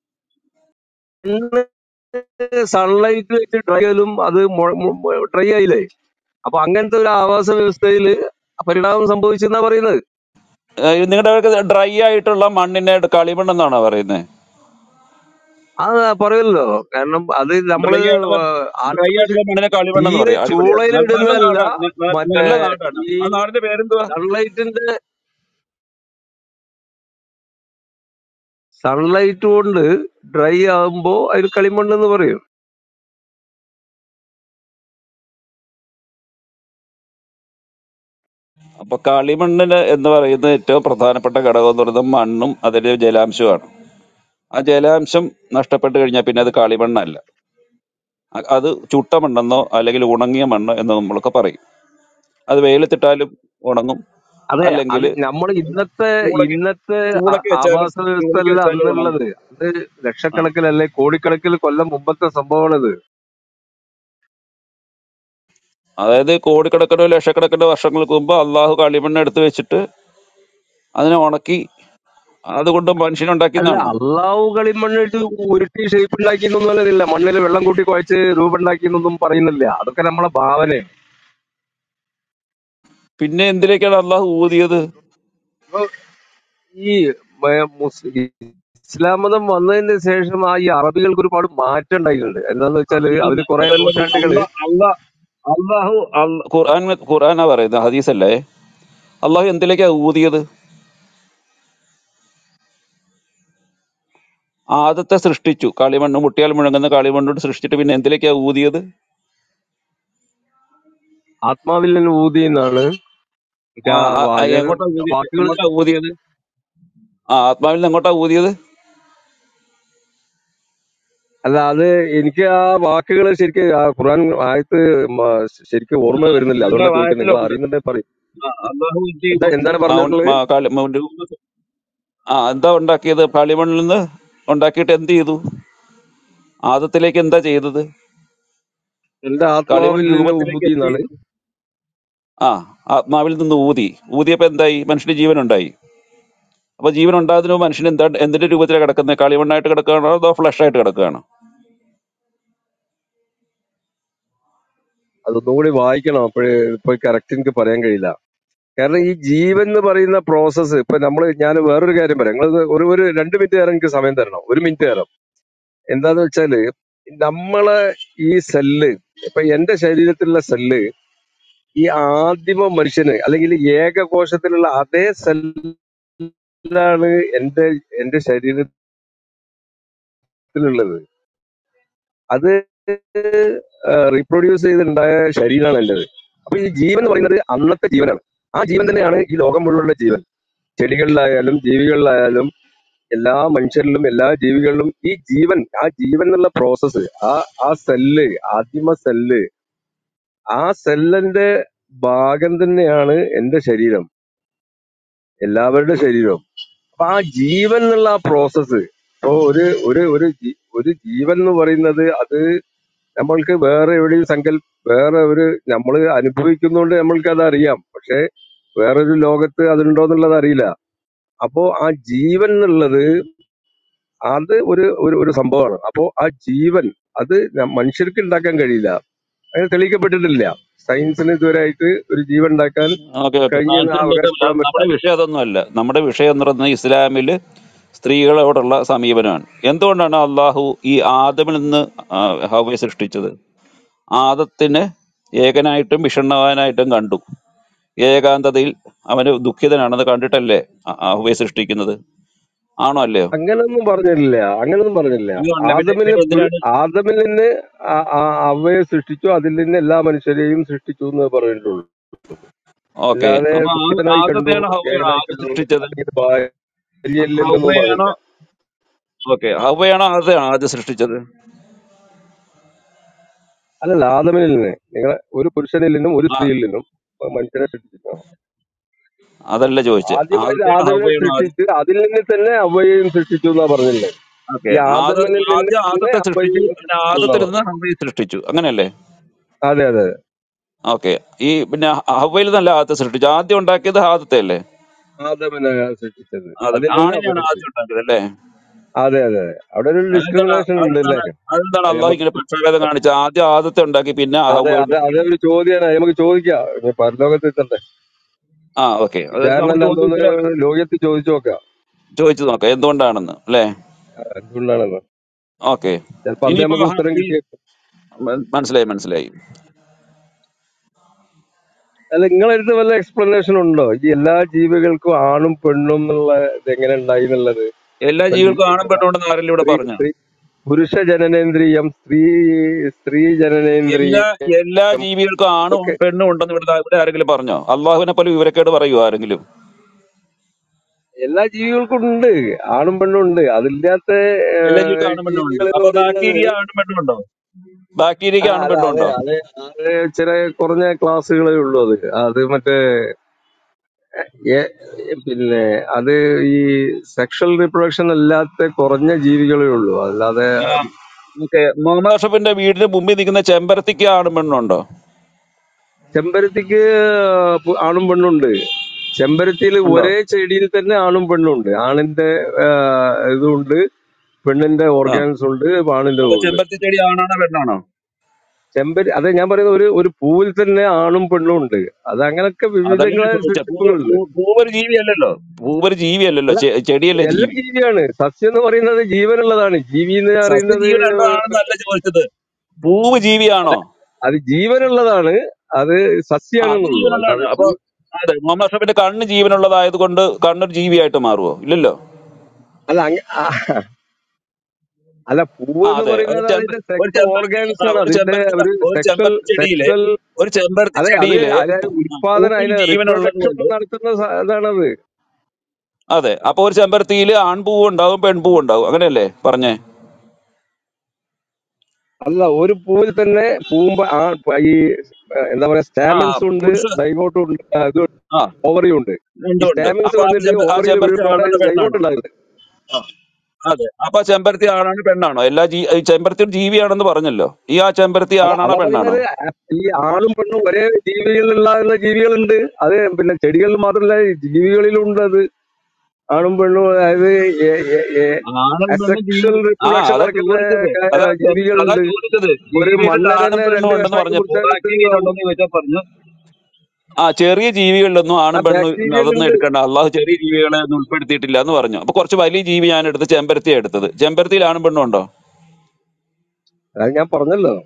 മണ്ണ് സൺലൈറ്റ് വെച്ച് ഡ്രൈ ആയാലും അത് ഡ്രൈ ആയില്ലേ അപ്പൊ അങ്ങനത്തെ ഒരു ആവാസ വ്യവസ്ഥയിൽ പരിണാമം സംഭവിച്ചെന്നാ പറയുന്നത് നിങ്ങളുടെ ഡ്രൈ ആയിട്ടുള്ള മണ്ണിനെ കളിമണ്ണെന്നാണോ പറയുന്നത് അത് പറയല്ലോ കാരണം അത് നമ്മള് ഡ്രൈ ആയിട്ടുള്ള ഡ്രൈ ആർട്ടിഫിഷ്യൽ ആയിട്ടുള്ള മണ്ണിനെ കളിമണ്ണെന്ന് തീരെ പറയും അടിപൊളിയാണ് ന- നല്ല ചൂളയിലിടുന്നതല്ല നാടാണ് ന- ന- മറ്റേ നല്ല നാടാണ് ഈ ആ നാടിന്റെ പേരെന്തുവാ സൺലൈറ്റിന്റെ സൺലൈറ്റ് കൊണ്ട് ഡ്രൈ ആകുമ്പോ അതിന് കളിമണ്ണെന്ന് പറയും അപ്പൊ കളിമണ്ണിന് എന്ന് പറയുന്നത് ഏറ്റവും പ്രധാനപ്പെട്ട ഘടകം എന്ന് പറയുന്നത് മണ്ണും അതിന്റെ ജലാംശവുമാണ് ആ ജലാംശം നഷ്ടപ്പെട്ട് കഴിഞ്ഞാൽ പിന്നെ അത് കളിമണ്ണല്ല അ- അത് ചുട്ട മണ്ണെന്നോ അല്ലെങ്കിൽ ഉണങ്ങിയ മണ്ണ് എന്നോ നമ്മളൊക്കെ പറയും അത് വെയിലത്തിട്ടാലും ഉണങ്ങും അതെ അല്ലെങ്കിൽ അത് നമ്മൾ ഇന്നത്തെ ചൂളക്ക് ഇന്നത്തെ ആ- ചൂളക്ക് വെച്ചാലും ആവാസ ചൂളക്ക് വ്യവസ്ഥയല്ല വെച്ചാലും ഉണങ്ങും അന്നുള്ളത് അത് ആ. ലക്ഷക്കണക്കിലല്ലേ കോടിക്കണക്കിൽ കൊല്ലം മുമ്പത്തെ സംഭവമാണിത് അതായത് കോടിക്കണക്കിനോ ലക്ഷക്കണക്കിനോ വർഷങ്ങൾക്ക് മുമ്പ് അള്ളാഹു കളിമണ്ണ് എടുത്ത് വെച്ചിട്ട് അതിനെ ഉണക്കി അതുകൊണ്ട് അല്ല മനുഷ്യനുണ്ടാക്കിയെന്നാണോ അള്ളാഹു കളിമണ്ണിട്ട് ഉരുട്ടി ഷേപ്പ് ഉണ്ടാക്കിയെന്നൊന്നും അല്ലതില്ല മണ്ണിൽ വെള്ളം കൂട്ടി കുഴച്ച് രൂപം ഉണ്ടാക്കിയെന്നൊന്നും പറയുന്നില്ല അതൊക്കെ നമ്മളെ ഭാവനയാണ് പിന്നെ എന്തിലേക്കാണ് അള്ളാഹു ഊതിയത് ഇപ്പൊ ഈ മ- മുസ് ഇസ്ലാം മതം വന്നതിന് ശേഷം ആ ഈ അറബികൾക്ക് ഒരുപാട് മാറ്റം ഉണ്ടായിട്ടുണ്ട് എന്താന്ന് വെച്ചാല് അതല്ല അവര് കുറെ അതല്ല നൂറ്റാണ്ടുകള് അള്ളാഹ് അള്ളാഹു അള്ള- ഖുർആൻ ഖുർആനാ പറയുന്നത് ഹദീസല്ലേ അള്ളാഹു എന്തിലേക്കാ ഊതിയത് ആദത്തെ സൃഷ്ടിച്ചു കളിമണ്ണ് മുട്ടിയാൽ മുഴങ്ങുന്ന കളിമണ്ണോട് സൃഷ്ടിച്ചിട്ട് പിന്നെ എന്തിലേക്കാ ഊതിയത് ആത്മാവിൽ നിന്ന് ഊതി എന്നാണ് ആ ആ, ആ, എങ്ങോട്ടാ ഊതി വാക്കുകൾ എങ്ങോട്ടാ ഊതിയത് ആ ആത്മാവിൽ നിന്ന് എങ്ങോട്ടാ ഊതിയത് അല്ല അത് എനിക്ക് ആ വാക്കുകൾ ശരിക്ക് ആ ഖുർആൻ ആയത്ത് മ- ശരിക്ക് ഓർമ്മ വരുന്നില്ല എന്താ അതുകൊണ്ടാ ചോദിക്കുന്നത് നിങ്ങൾ വായത്തിലുണ്ട് അറിയുന്നുണ്ടെ പറയും ആ, അള്ളാഹു എന്ത് എന്താ ചെയ്തു എന്താണ് ആ, ഉൺ- പറഞ്ഞിട്ടുള്ളത് ആ, കളി- മ- രൂപ- ആ എന്താ ഉണ്ടാക്കിയത് കളിമണ്ണിൽ നിന്ന് ഉണ്ടാക്കിയിട്ട് എന്ത് ചെയ്തു ആദത്തിലേക്ക് എന്താ ചെയ്തത് എന്റെ കളിമൺ ആത്മാവിൽ നിന്ന് രൂപത്തിലേക്ക് ഊതി എന്ത് എന്നാണ് ചെയ്തു ആ ആത്മാവിൽ നിന്ന് ഊതി ഊതിയപ്പോ എന്തായി മനുഷ്യന് ജീവൻ ഉണ്ടായി അപ്പൊ ജീവൻ ഉണ്ടാകുന്നതിന് മുമ്പ് മനുഷ്യൻ എന്താ എന്തിന്റെ രൂപത്തിലാണ് കിടക്കുന്നത് കളിമണ്ണായിട്ട് കിടക്കുകയാണോ അതോ ഫ്ലഷ് ആയിട്ട് കിടക്കുകയാണോ അതൊന്നും കൂടി വായിക്കണം അപ്പോഴേ ഇപ്പൊ കറക്റ്റ് എനിക്ക് പറയാൻ കഴിയില്ല കാരണം ഈ ജീവൻ എന്ന് പറയുന്ന പ്രോസസ്സ് ഇപ്പൊ നമ്മൾ ഞാൻ വേറൊരു കാര്യം പറയാം നിങ്ങൾ ഒരു ഒരു രണ്ട് മിനിറ്റ് നേരം എനിക്ക് സമയം തരണം ഒരു മിനിറ്റ് നേരം എന്താന്ന് വെച്ചാല് നമ്മളെ ഈ സെല്ല് ഇപ്പൊ എന്റെ ശരീരത്തിലുള്ള സെല്ല് ഈ ആദിമ മനുഷ്യന് അല്ലെങ്കിൽ ഏകകോശത്തിലുള്ള അതേ സെല്ലാണ് എന്റെ എന്റെ ശരീരത്തിലുള്ളത് അത് റീപ്രൊഡ്യൂസ് ചെയ്തുണ്ടായ ശരീരമാണ് എന്റേത് അപ്പൊ ഈ ജീവൻ എന്ന് പറയുന്നത് അന്നത്തെ ജീവനാണ് ആ ജീവൻ തന്നെയാണ് ഈ ലോകം മുഴുവനുള്ള ജീവൻ ചെടികളിലായാലും ജീവികളിലായാലും എല്ലാ മനുഷ്യരിലും എല്ലാ ജീവികളിലും ഈ ജീവൻ ആ ജീവൻ എന്നുള്ള പ്രോസസ്സ് ആ ആ സെല്ല് ആദിമ സെല്ല് ആ സെല്ലിന്റെ ഭാഗം തന്നെയാണ് എന്റെ ശരീരം എല്ലാവരുടെ ശരീരവും അപ്പൊ ആ ജീവൻ എന്നുള്ള ആ പ്രോസസ്സ് ഇപ്പൊ ഒരു ഒരു ഒരു ജീ- ഒരു ജീവൻ എന്ന് പറയുന്നത് അത് നമ്മൾക്ക് വേറെ എവിടെയും സങ്കൽ വേറെ ഒരു നമ്മൾ അനുഭവിക്കുന്നതുകൊണ്ട് നമ്മൾക്ക് അത് അറിയാം പക്ഷെ വേറൊരു ലോകത്ത് അതുണ്ടോ എന്നുള്ളത് അറിയില്ല അപ്പോ ആ ജീവൻ എന്നുള്ളത് അത് ഒരു ഒരു ഒരു സംഭവമാണ് അപ്പോ ആ ജീവൻ അത് ന- മനുഷ്യർക്ക് ഉണ്ടാക്കാൻ കഴിയില്ല അങ്ങനെ തെളിയിക്കപ്പെട്ടിട്ടില്ല സയൻസിന് ഇതുവരെ ആയിട്ട് ഒരു ജീവൻ ഉണ്ടാക്കാൻ ഓക്കെ ഓക്കെ കഴിഞ്ഞ അവകാശപ്പെടാൻ നമ്മുടെ പറ്റില്ല വിഷയം അതൊന്നുമല്ല നമ്മുടെ വിഷയം എന്ന് പറയുന്നത് ഇസ്ലാമില് സ്ത്രീകളോടുള്ള സമീപനമാണ് എന്തുകൊണ്ടാണ് അള്ളാഹു ഈ ആദമിൽ നിന്ന് ആ, ഹവ്വയെ സൃഷ്ടിച്ചത് ആദത്തിന് ഏകനായിട്ടും വിഷണ്ണവാനായിട്ടും കണ്ടു ഏകാന്തതയിൽ അവന് ദുഃഖിതനാണെന്ന് കണ്ടിട്ടല്ലേ ആ- ആ ഹവ്വയെ സൃഷ്ടിക്കുന്നത് ആണോ അല്ലയോ അങ്ങനൊന്നും പറഞ്ഞില്ല അങ്ങനൊന്നും പറഞ്ഞില്ല എന്തുകൊണ്ട് പിന്നെ ആദമിന് പിന്നെ പുരു- എന്തിനാണ് ആദമിൽ നിന്ന് ആ- ആ അവയെ സൃഷ്ടിച്ചു അതിൽ നിന്ന് എല്ലാ മനുഷ്യരെയും സൃഷ്ടിച്ചു എന്ന് പറഞ്ഞിട്ടുള്ളൂ ഓക്കെ അല്ലാതെ അപ്പൊ ആ- ദുഃഖിതനായി കണ്ടു ആദത്തെയാണ് ഹവ്വയാണ് ഏകനായി ആദ്യം കണ്ടു സൃഷ്ടിച്ചത് അല്ലെങ്കിൽ ഭാര്യയില്ലെന്നൊന്നും ഹവ്വയാണോ പറഞ്ഞില്ല ഓക്കെ ഹവ്വയാണോ ആദ്യം ആദ്യം സൃഷ്ടിച്ചത് അല്ലല്ല ആദമിൽ നിന്ന് നിങ്ങളെ ഒരു പുരുഷനിൽ നിന്നും ഒരു ആ സ്ത്രീയിൽ നിന്നും മനുഷ്യനെ സൃഷ്ടിച്ചു അതല്ല ചോദിച്ചത് ആദ്യമായിട്ട് ആദ്യത്തെയാണോ ആദമിനെ ഹവ്വയാണോ ആദ്യം സൃഷ്ടിച്ച് അതിൽ നിന്ന് തന്നെ അവയെയും സൃഷ്ടിച്ചു എന്നാ പറഞ്ഞില്ലേ ഓക്കെ ഈ ആദ്യ ആദമിൽ നിന്ന് ആദ്യം തന്നെ ആദത്തെ സൃഷ്ടിച്ചു അവയെയും പിന്നെ സൃഷ്ടിച്ചു എന്നാ ആദത്തിൽ പറഞ്ഞത് നിന്ന് ഹവ്വയെ സൃഷ്ടിച്ചു അങ്ങനെയല്ലേ അതെ അതെ ഓക്കെ ഈ പിന്നെ ഹവ്വയിൽ നല്ല ആദത്തെ സൃഷ്ടിച്ചു ആദ്യം ഉണ്ടാക്കിയത് ആദത്തെ അല്ലേ ആദമിനെ സൃഷ്ടിച്ചത് അതെ അതിൽ നിന്ന് ആണിനെയാണ് അവയെ ആദ്യം ഉണ്ടാക്കിയത് അല്ലേ അതെ അതെ അവിടെ ഒരു അതെന്താണ് ഡിസ്ക്രിമിനേഷൻ ഉണ്ട് അല്ലേ അതെന്താണ് അതെന്താണ് അള്ളാഹു നമുക്ക് ഇങ്ങനെ പക്ഷപാതം കാണിച്ചത് ആദ്യം ആദത്തെ ഉണ്ടാക്കി പിന്നെ അതെ ഹവ്വയോട് അതെ അതെ ഒരു ചോദ്യമാണ് നമുക്ക് ചോദിക്കാം ഇനി പരലോകത്ത് എത്തണ്ടേ ആ ഓക്കെ അത് കാരണം നമുക്ക് എന്താന്ന് ചോദ്യത്തിന് തോന്നുന്നു ലോകത്തിൽ ചോദിച്ചു നോക്കാം ചോദിച്ചു നോക്കാം എന്തുകൊണ്ടാണെന്ന് അല്ലേ എന്തുകൊണ്ടാണെന്ന് ഓക്കെ ചിലപ്പോ അന്ന് ഇനിയിപ്പോ നമുക്ക് ഹ- ഉത്തരം ഈ കിട്ടിയേക്കും മ- മനസ്സിലായി മനസ്സിലായി അല്ല നിങ്ങളടുത്ത് വല്ല എക്സ്പ്ലനേഷൻ ഉണ്ടോ ഈ എല്ലാ ജീവികൾക്കും ആണും പെണ്ണും എന്നുള്ള ഇത് എങ്ങനെ ഉണ്ടായി എന്നുള്ളത് എല്ലാ ഇപ്പൊ ജീവികൾക്കും ആണും ജി- പെണ്ണുണ്ടെന്ന് ആരെങ്കിലും ഇവിടെ സ്ത്രീ പറഞ്ഞു സ്ത്രീ പുരുഷ ജനനേന്ദ്രിയം സ്ത്രീ സ്ത്രീ എല്ലാ ജനനേന്ദ്രിയം എല്ലാ ജീവികൾക്കും ആണും ഒക്കെ പെണ്ണും ഉണ്ടെന്ന് ഇവിടെ ഇവിടെ ആരെങ്കിലും പറഞ്ഞോ അള്ളാഹുവിനെ പോലെ വിവരക്കേട് പറയുമോ ആരെങ്കിലും എല്ലാ ജീവികൾക്കും ഉണ്ട് ആണും പെണ്ണും ഉണ്ട് അതില്ലാത്ത എല്ലാ ഏഹ്, ജീവികൾക്കും ആണും പെണ്ണും ഉണ്ട് ജീവികൾ എന്ന് അപ്പൊ പറയുന്നത് ബാക്ടീരിയ ആണും പെണ്ണും ഉണ്ടോ ആ, ബാക്ടീരിയക്ക് ആണും അതെ പെണ്ണും അതെ ഉണ്ടോ അതെ അത് ചില കുറഞ്ഞ ക്ലാസ്സുകളേ ഉള്ളൂ അത് അത് മറ്റേ ഏ- പിന്നെ അത് ഈ സെക്ഷൽ റീപ്രൊഡക്ഷൻ അല്ലാത്ത കുറഞ്ഞ ജീവികളേ ഉള്ളൂ അല്ലാതെ ഓക്കെ മുഹമ്മദ് അഷറഫിന്റെ വീടിന് മുമ്പിൽ നിൽക്കുന്ന ചെമ്പരത്തിക്ക് ആണും പെണ്ണും ഉണ്ടോ ചെമ്പരത്തിക്ക് പു- ആണും പെണ്ണും ഉണ്ട് ചെമ്പരത്തിയിൽ ഉണ്ടോ ഒരേ ചെടിയിൽ തന്നെ ആണും പെണ്ണും ഉണ്ട് ആണിന്റെ ആ, ഇതുണ്ട് പെണ്ണിന്റെ ആ ഓർഗാൻസ് ഉണ്ട് ആണിന്റെ അപ്പൊ ഉണ്ട് ചെമ്പരത്തി ചെടി ആണാണോ പെണ്ണാണോ ചെമ്പരി അതെ ഞാൻ പറയുന്നത് ഒരു ഒരു പൂവിൽ തന്നെ ആണും പെണ്ണും ഉണ്ട് അത് അങ്ങനൊക്കെ അതങ്ങനെ വിവിധങ്ങളായ ചോദിച്ച പൂവ് സൃഷ്ടിപ്പുകളുണ്ട് പൂ- പൂവൊരു ജീവിയല്ലല്ലോ പൂവൊരു ജീവിയല്ലല്ലോ അല്ല ചെ- ചെടിയല്ലേ എല്ലാം ജീവി ജീവിയാണ് സസ്യം എന്ന് പറയുന്നത് ജീവനുള്ളതാണ് ജീവി എന്ന് പറയുന്നത് സസ്യജീവൻ രണ്ടോ ആണെന്നല്ല ചോദിച്ചത് പൂവ് ജീവിയാണോ അത് ജീവനുള്ളതാണ് അത് ആ അത് സസ്യാണെന്നുള്ളൂ ജീവനുള്ളതാണ് അല്ലാതെ അപ്പൊ പൂ- അതെ മുഹമ്മദ് അഷറഫിന്റെ കണ്ണ് ജീവനുള്ളതായത് കൊണ്ട് കണ്ണൊരു ജീവിയായിട്ട് മാറുമോ ഇല്ലല്ലോ അല്ല അങ്ങ- ആ, അല്ല പൂവ് ആ എന്ന് അതെ ഒരു പറയുന്നത് ചെമ്പ അതിന്റെ ഒരു സെക്സ് ചെമ്പരത്തി ഓർഗാൻസ് ആ, ആണ് ഒരു അതിന്റെ ചെമ്പരത്തി ഒരു ഒരു സെക്സൽ ചെമ്പരത്തി ചെടിയിലെ സെക്സൽ ഒരു ചെമ്പരത്തി അതെ അത് ചെടിയിലെ അതിന്റെ പൂ- ഉൽപാദന പൂവിൽ അതിന്റെ ജീവനുള്ളത് റിപ്രൊഡക്ഷൻ കൊണ്ട് നടത്തുന്ന സ- ഇതാണത് അതെ അപ്പൊ ഒരു ചെമ്പരത്തിയിൽ ആൺപൂവ് ഉണ്ടാവും പെൺപൂവ് ഉണ്ടാവും അങ്ങനെയല്ലേ പറഞ്ഞേ അല്ല ഒരു പൂവിൽ തന്നെ പൂമ്പ ആ ഈ ഏഹ്, എന്താ പറയാ ആ സ്റ്റാമിൻസ് ഉണ്ട് പുരുഷ സൈഗോട്ട് ഉണ്ട് അത് ആ ഓവറിയും ഉണ്ട് ഉണ്ട് ഈ ഉണ്ട് സ്റ്റാമിൻസ് അപ്പൊ ആ വന്നിട്ട് ചെമ്പ ആ ഓവറിയിൽ ചെമ്പരത്തി വീഴുമ്പോഴാണ് ആണാണോ സൈഗോട്ട് പെണ്ണാണോ ഉണ്ടാകുന്നത് ആ അതെ അപ്പൊ ആ ചെമ്പരത്തി ആണാണ് പെണ്ണാണോ എല്ലാ ജീ ഈ ചെമ്പരത്തി ഒരു ജീവിയാണെന്ന് പറഞ്ഞല്ലോ ഈ ആ ചെമ്പരത്തി അല്ല ആണാണോ അതാ പെണ്ണാണോ പറയുന്നത് ആ- ഈ ആണും പെണ്ണും ഒരേ ജീവികളിലുള്ള ജീവികളുണ്ട് അത് പിന്നെ ചെടികളിൽ മാത്രമല്ല ഈ ജീവികളിലുണ്ട് അത് ആണും പെണ്ണും അതായത് ആണും പെണ്ണും ജീവി അസെക്ഷൽ ആ റിപ്രൊഡക്ഷൻ അതാ നടക്കുന്ന ചോദിച്ചത് ക- അതാ ചെ- അതാ ജീവികളുണ്ട് ചോദിച്ചത് ഒരു ജീവിയിൽ മണ്ണിര ആണും തന്നെ പെണ്ണും രണ്ട് ഉണ്ടെന്ന് കഷ്ണാക്കി പറഞ്ഞപ്പോ മുറിച്ചാൽ ബാക്ടീരിയ കിട്ടുന്നതാണ് ഉണ്ടോന്ന് ചോദിച്ചാൽ പറഞ്ഞു ആ ചെറിയ ജീവികളിലൊന്നും ആ ആണും പെണ്ണും അതൊന്നും ബാക്ടീരിയയിലുണ്ട് എടുക്കണ്ട അള്ളാഹു ചെറിയ ജീവികളെ ഒന്നും ഉൾപ്പെടുത്തിയിട്ടില്ല എന്ന് പറഞ്ഞു അപ്പൊ കുറച്ച് വലിയ ജീവി ഞാൻ എടുത്ത് ചെമ്പരത്തിയാണ് എടുത്തത് ചെമ്പരത്തിയിൽ ആണും പെണ്ണും ഉണ്ടോ അത് ഞാൻ പറഞ്ഞല്ലോ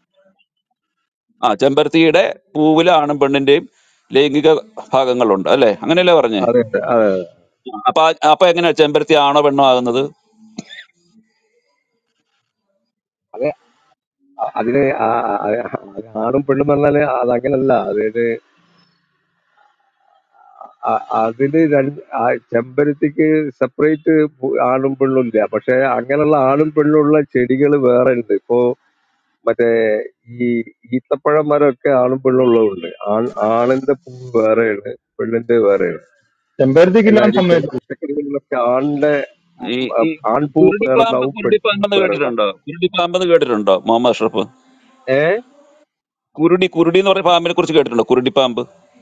ആ ചെമ്പരത്തിയുടെ പൂവിലെ ആണും പെണ്ണിന്റെയും ലൈംഗിക ഭാഗങ്ങളുണ്ട് അല്ലെ അങ്ങനെയല്ലേ പറഞ്ഞേ അതെ അതെ അപ്പൊ ആ- അപ്പൊ എങ്ങനെയാ ചെമ്പരത്തി ആണോ പെണ്ണോ ആകുന്നത് അതെ അ- അതിന് ആ- ആ- ആ- ആണും പെണ്ണും പറഞ്ഞാല് അത് അങ്ങനല്ല അതായത് അ- അതില് രണ്ട് ആ ചെമ്പരത്തിക്ക് സെപ്പറേറ്റ് ആണും പെണ്ണും ഇല്ല പക്ഷെ അങ്ങനെയുള്ള ആണും പെണ്ണും ഉള്ള ചെടികൾ വേറെ ഉണ്ട് ഇപ്പോ മറ്റേ ഈ ഈത്തപ്പഴം മരമൊക്കെ ആണും പെണ്ണും ഉള്ളതുണ്ട് ആൺ ആണിന്റെ പൂ വേറെയാണ് പെണ്ണിന്റെ വേറെയാണ് ചെമ്പരത്തിക്കില്ലാന്ന് എല്ലാവരും ചില സമ്മതിച്ചു പച്ചക്കറികളിലൊക്കെ ആണിന്റെ ഈ ആ, ഈ ആൺപൂ വേറെ കുരുടിപ്പാമ്പ് ഉണ്ടാവും പെൺപൂ കുരുടിപ്പാമ്പെന്ന് വേറെ ഉണ്ടാവും കേട്ടിട്ടുണ്ടോ കുരുടിപ്പാമ്പെന്ന് കേട്ടിട്ടുണ്ടോ മുഹമ്മദ് അഷ്റഫ് ഏ കുരുടി കുരുടി എന്ന് പറഞ്ഞ പാമ്പിനെ കുറിച്ച് കേട്ടിട്ടുണ്ടോ കുരുടിപ്പാമ്പ്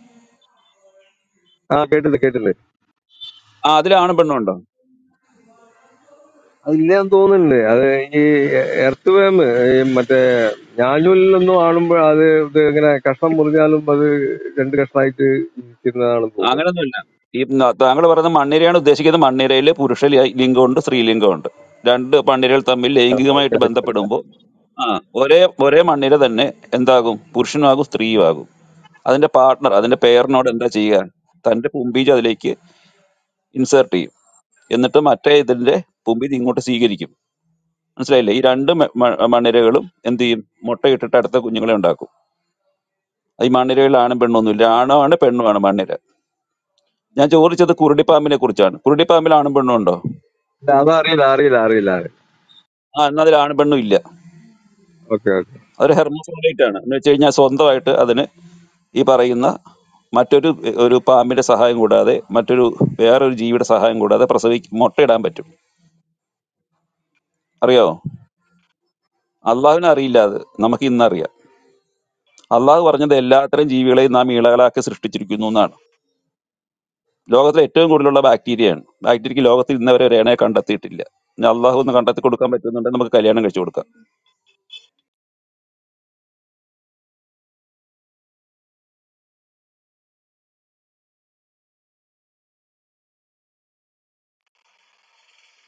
ആ കേട്ടില്ല കേട്ടില്ല ആ അതിൽ ആണും പെണ്ണും ഉണ്ടോ അതില്ലാന്ന് തോന്നുന്നുണ്ട് അത് ഈ എർത്ത് വേം ഈ മറ്റേ ഞാഞ്ഞൂലിലൊന്നും ആണുമ്പോ അത് ഇത് ഇങ്ങനെ കഷ്ണം മുറിഞ്ഞാലും അത് രണ്ട് കഷ്ണമായിട്ട് ഇരിക്കുന്നതാണെന്ന് തോന്നുന്നു അങ്ങനെയൊന്നുമില്ല ഈ താങ്കൾ പറയുന്ന മണ്ണിരയാണ് ഉദ്ദേശിക്കുന്നത് മണ്ണിരയിൽ പുരുഷ ലി- ലിംഗമുണ്ട് സ്ത്രീലിംഗമുണ്ട് രണ്ട് മണ്ണിരകൾ തമ്മിൽ ലൈംഗികമായിട്ട് ബന്ധപ്പെടുമ്പോൾ ആ ഒരേ ഒരേ മണ്ണിര തന്നെ എന്താകും പുരുഷനുമാകും സ്ത്രീയുമാകും അതിന്റെ പാർട്ട്ണർ അതിന്റെ പെയറിനോട് എന്താ ചെയ്യുക തന്റെ പുമ്പീജ് അതിലേക്ക് ഇൻസേർട്ട് ചെയ്യും എന്നിട്ട് മറ്റേ ഇതിന്റെ പുമ്പീജ് ഇങ്ങോട്ട് സ്വീകരിക്കും മനസ്സിലായില്ലേ ഈ രണ്ട് മ- മ- മണ്ണിരകളും എന്ത് ചെയ്യും മുട്ടയിട്ടിട്ട് അടുത്ത കുഞ്ഞുങ്ങളെ ഉണ്ടാക്കും ഈ മണ്ണിരകളിൽ ആണും പെണ്ണൊന്നുമില്ല ആണുമാണ് പെണ്ണുമാണ് മണ്ണിര ഞാൻ ചോദിച്ചത് കുരുടിപ്പാമ്പിനെ കുറിച്ചാണ് കുരുടിപ്പാമ്പിൽ ആണും പെണ്ണും ഉണ്ടോ ഇല്ല, അതറിയില്ല അറിയില്ല അറിയില്ല ആ എന്നാൽ അതിൽ ആണും പെണ്ണും ഇല്ല ഓക്കെ ഓക്കെ അതൊരു ഹെർമോഫ്രോഡൈറ്റ് ആണ് എന്ന് വെച്ച് കഴിഞ്ഞാൽ സ്വന്തമായിട്ട് അതിന് ഈ പറയുന്ന മറ്റൊരു ഒരു പാമ്പിന്റെ സഹായം കൂടാതെ മറ്റൊരു വേറൊരു ജീവിയുടെ സഹായം കൂടാതെ പ്രസവി മുട്ടയിടാൻ പറ്റും അറിയാവോ അള്ളാഹുവിനെ അറിയില്ല അത് നമുക്ക് ഇന്നറിയാം അള്ളാഹു പറഞ്ഞത് എല്ലാത്തരം ജീവികളെയും നാം ഇളകളാക്കി സൃഷ്ടിച്ചിരിക്കുന്നു എന്നാണ് ലോകത്തിലെ ഏറ്റവും കൂടുതലുള്ള ബാക്ടീരിയയാണ് ബാക്ടീരിയക്ക് ലോകത്തിൽ ഇന്നവരെ ഒരു ഇണയെ കണ്ടെത്തിയിട്ടില്ല ഇനി അള്ളാഹു ഒന്ന് കണ്ടെത്തി കൊടുക്കാൻ പറ്റുന്നുണ്ടെങ്കിൽ നമുക്ക് കല്യാണം കഴിച്ചു കൊടുക്കാം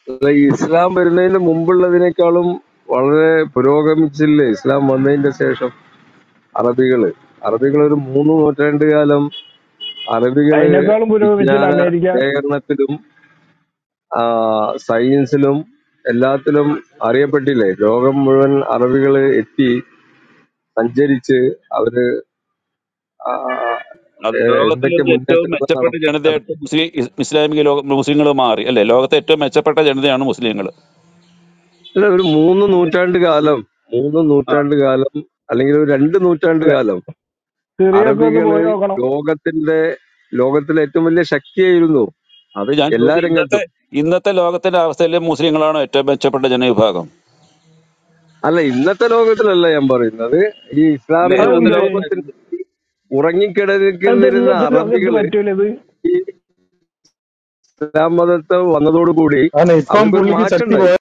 അല്ല, ഈ ഇസ്ലാം വരുന്നതിന് മുമ്പുള്ളതിനേക്കാളും വളരെ പുരോഗമിച്ചില്ലേ ഇസ്ലാം വന്നതിന്റെ ശേഷം അറബികള് അറബികൾ ഒരു മൂന്ന് നൂറ്റാണ്ട് കാലം അറബികള് അതിനേക്കാളും പുരോഗമിച്ചില്ല വിജ്ഞാന അമേരിക്ക ശേഖരണത്തിലും ആ സയൻസിലും എല്ലാത്തിലും അറിയപ്പെട്ടില്ലേ ലോകം മുഴുവൻ അറബികള് എത്തി സഞ്ചരിച്ച് അവര് ആ, അത് ഏ, ലോകത്തിലെ എന്തൊക്കെ ഏറ്റവും മുന്നേറ്റങ്ങൾ മെച്ചപ്പെട്ട നടത്തി ജനതയായിട്ട് മുസ്ലിം ഇസ് ഇസ്ലാമിക ലോക മുസ്ലിങ്ങൾ മാറി അല്ലെ ലോകത്തെ ഏറ്റവും മെച്ചപ്പെട്ട ജനതയാണ് മുസ്ലിങ്ങൾ അല്ല ഒരു മൂന്ന് നൂറ്റാണ്ട് കാലം മൂന്ന് നൂറ്റാണ്ട് കാലം അല്ലെങ്കിൽ ഒരു രണ്ട് നൂറ്റാണ്ട് കാലം സിറിയൊക്കെ ഒന്ന് അറബികള് പോയി നോക്കണം ലോകത്തിന്റെ ലോകത്തിലെ ഏറ്റവും വലിയ ശക്തിയായിരുന്നു അത് ഞാൻ എല്ലാ ചോദിച്ചത് ഇന്നത്തെ രംഗത്തും ഇന്നത്തെ ലോകത്തിന്റെ അവസ്ഥയിൽ മുസ്ലിങ്ങളാണ് ഏറ്റവും മെച്ചപ്പെട്ട ജനവിഭാഗം അല്ല ഇന്നത്തെ ലോകത്തിലല്ല ഞാൻ പറയുന്നത് ഈ അല്ല ഇസ്ലാമിക ഇന്നത്തെ അതെന്ത് ലോകത്ത് ലോകത്തിൽ അത് ഉറങ്ങിക്കിടന്നിരുന്ന ഇന്നത്തെ ലോകത്ത് അറബികള് പറ്റൂല ഇത് ഈ ഇസ്ലാം മതത്തെ വന്നതോടുകൂടി ആണ് ഇപ്പം അവർക്കൊരു പുള്ളിക്ക് മാറ്റം ശക്തി ഉണ്ടായി പോയ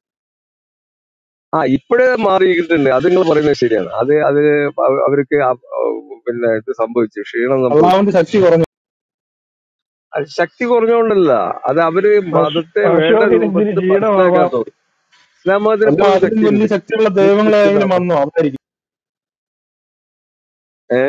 ആ ഇപ്പോഴേ മാറിയിട്ടുണ്ട് അത് നിങ്ങൾ പറയുന്നത് ശരിയാണ് അത് അത് അവ- അവർക്ക് അ- പിന്നെ ഇത് സംഭവിച്ചു ക്ഷീണം സംഭവിച്ചു അള്ളാഹുവിന്റെ ശക്തി കുറഞ്ഞു അത് ശക്തി കുറഞ്ഞുകൊണ്ടല്ല അത് അവര് മതത്തെ വേണ്ട അശോകന് ഇത്തിരി രൂപത്തിൽ ക്ഷീണമാവാം മനസ്സിലാക്കാത്തത് ഇസ്ലാം മതത്തിന് അല്ല ഇപ്പോഴും അതിലും ശക്തിയുണ്ട് വലിയ ശക്തിയുള്ള നൂറ്റി ദൈവങ്ങളെങ്കിലും നാൽപ്പത് വന്നു അതായിരിക്കും ഏ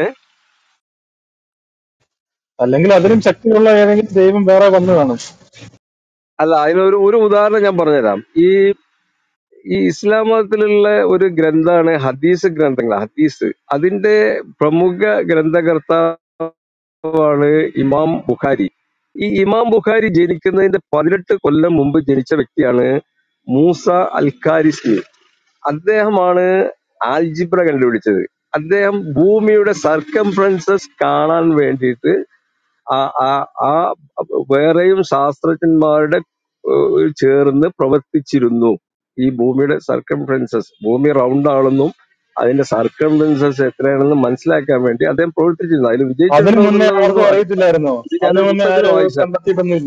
അല്ലെങ്കിൽ അതിലും ശക്തിയുള്ള ഏതെങ്കിലും ദൈവം വേറെ വന്നു കാണും അല്ല അതിനൊരു ഒരു ഉദാഹരണം ഞാൻ പറഞ്ഞുതരാം ഈ ഈ ഇസ്ലാം മതത്തിലുള്ള ഒരു ഗ്രന്ഥാണ് ഹദീസ് ഗ്രന്ഥങ്ങൾ ഹദീസ് അതിന്റെ പ്രമുഖ ഗ്രന്ഥകർത്താവാണ് ഇമാം ബുഖാരി ഈ ഇമാം ബുഖാരി ജനിക്കുന്നതിന്റെ പതിനെട്ട് കൊല്ലം മുമ്പ് ജനിച്ച വ്യക്തിയാണ് മൂസ അൽക്കാരിസ്മി അദ്ദേഹമാണ് ആൽജിബ്ര കണ്ടുപിടിച്ചത് അദ്ദേഹം ഭൂമിയുടെ സർക്കംഫറൻസസ് കാണാൻ വേണ്ടിയിട്ട് ആ ആ- ആ വേറെയും ശാസ്ത്രജ്ഞന്മാരുടെ ഏഹ് ചേർന്ന് പ്രവർത്തിച്ചിരുന്നു ഈ ഭൂമിയുടെ സർക്കംഫറൻസസ് ഭൂമി റൗണ്ട് ആണെന്നും അതിന്റെ സർക്കംഫറൻസസ് എത്രയാണെന്നും മനസ്സിലാക്കാൻ വേണ്ടി അദ്ദേഹം പ്രവർത്തിച്ചിരുന്നു അതിൽ അതിനു വിജയിച്ചിട്ടുണ്ടോ മുന്നേ എന്നുള്ളത് ആർക്കും നമുക്ക് അറിയത്തില്ലായിരുന്നോ ഇത് ഞാൻ അതിനു മുന്നേ പുസ്തകത്തിൽ ആരും വായിച്ച കണ്ടെത്തിയിട്ടൊന്നുമില്ല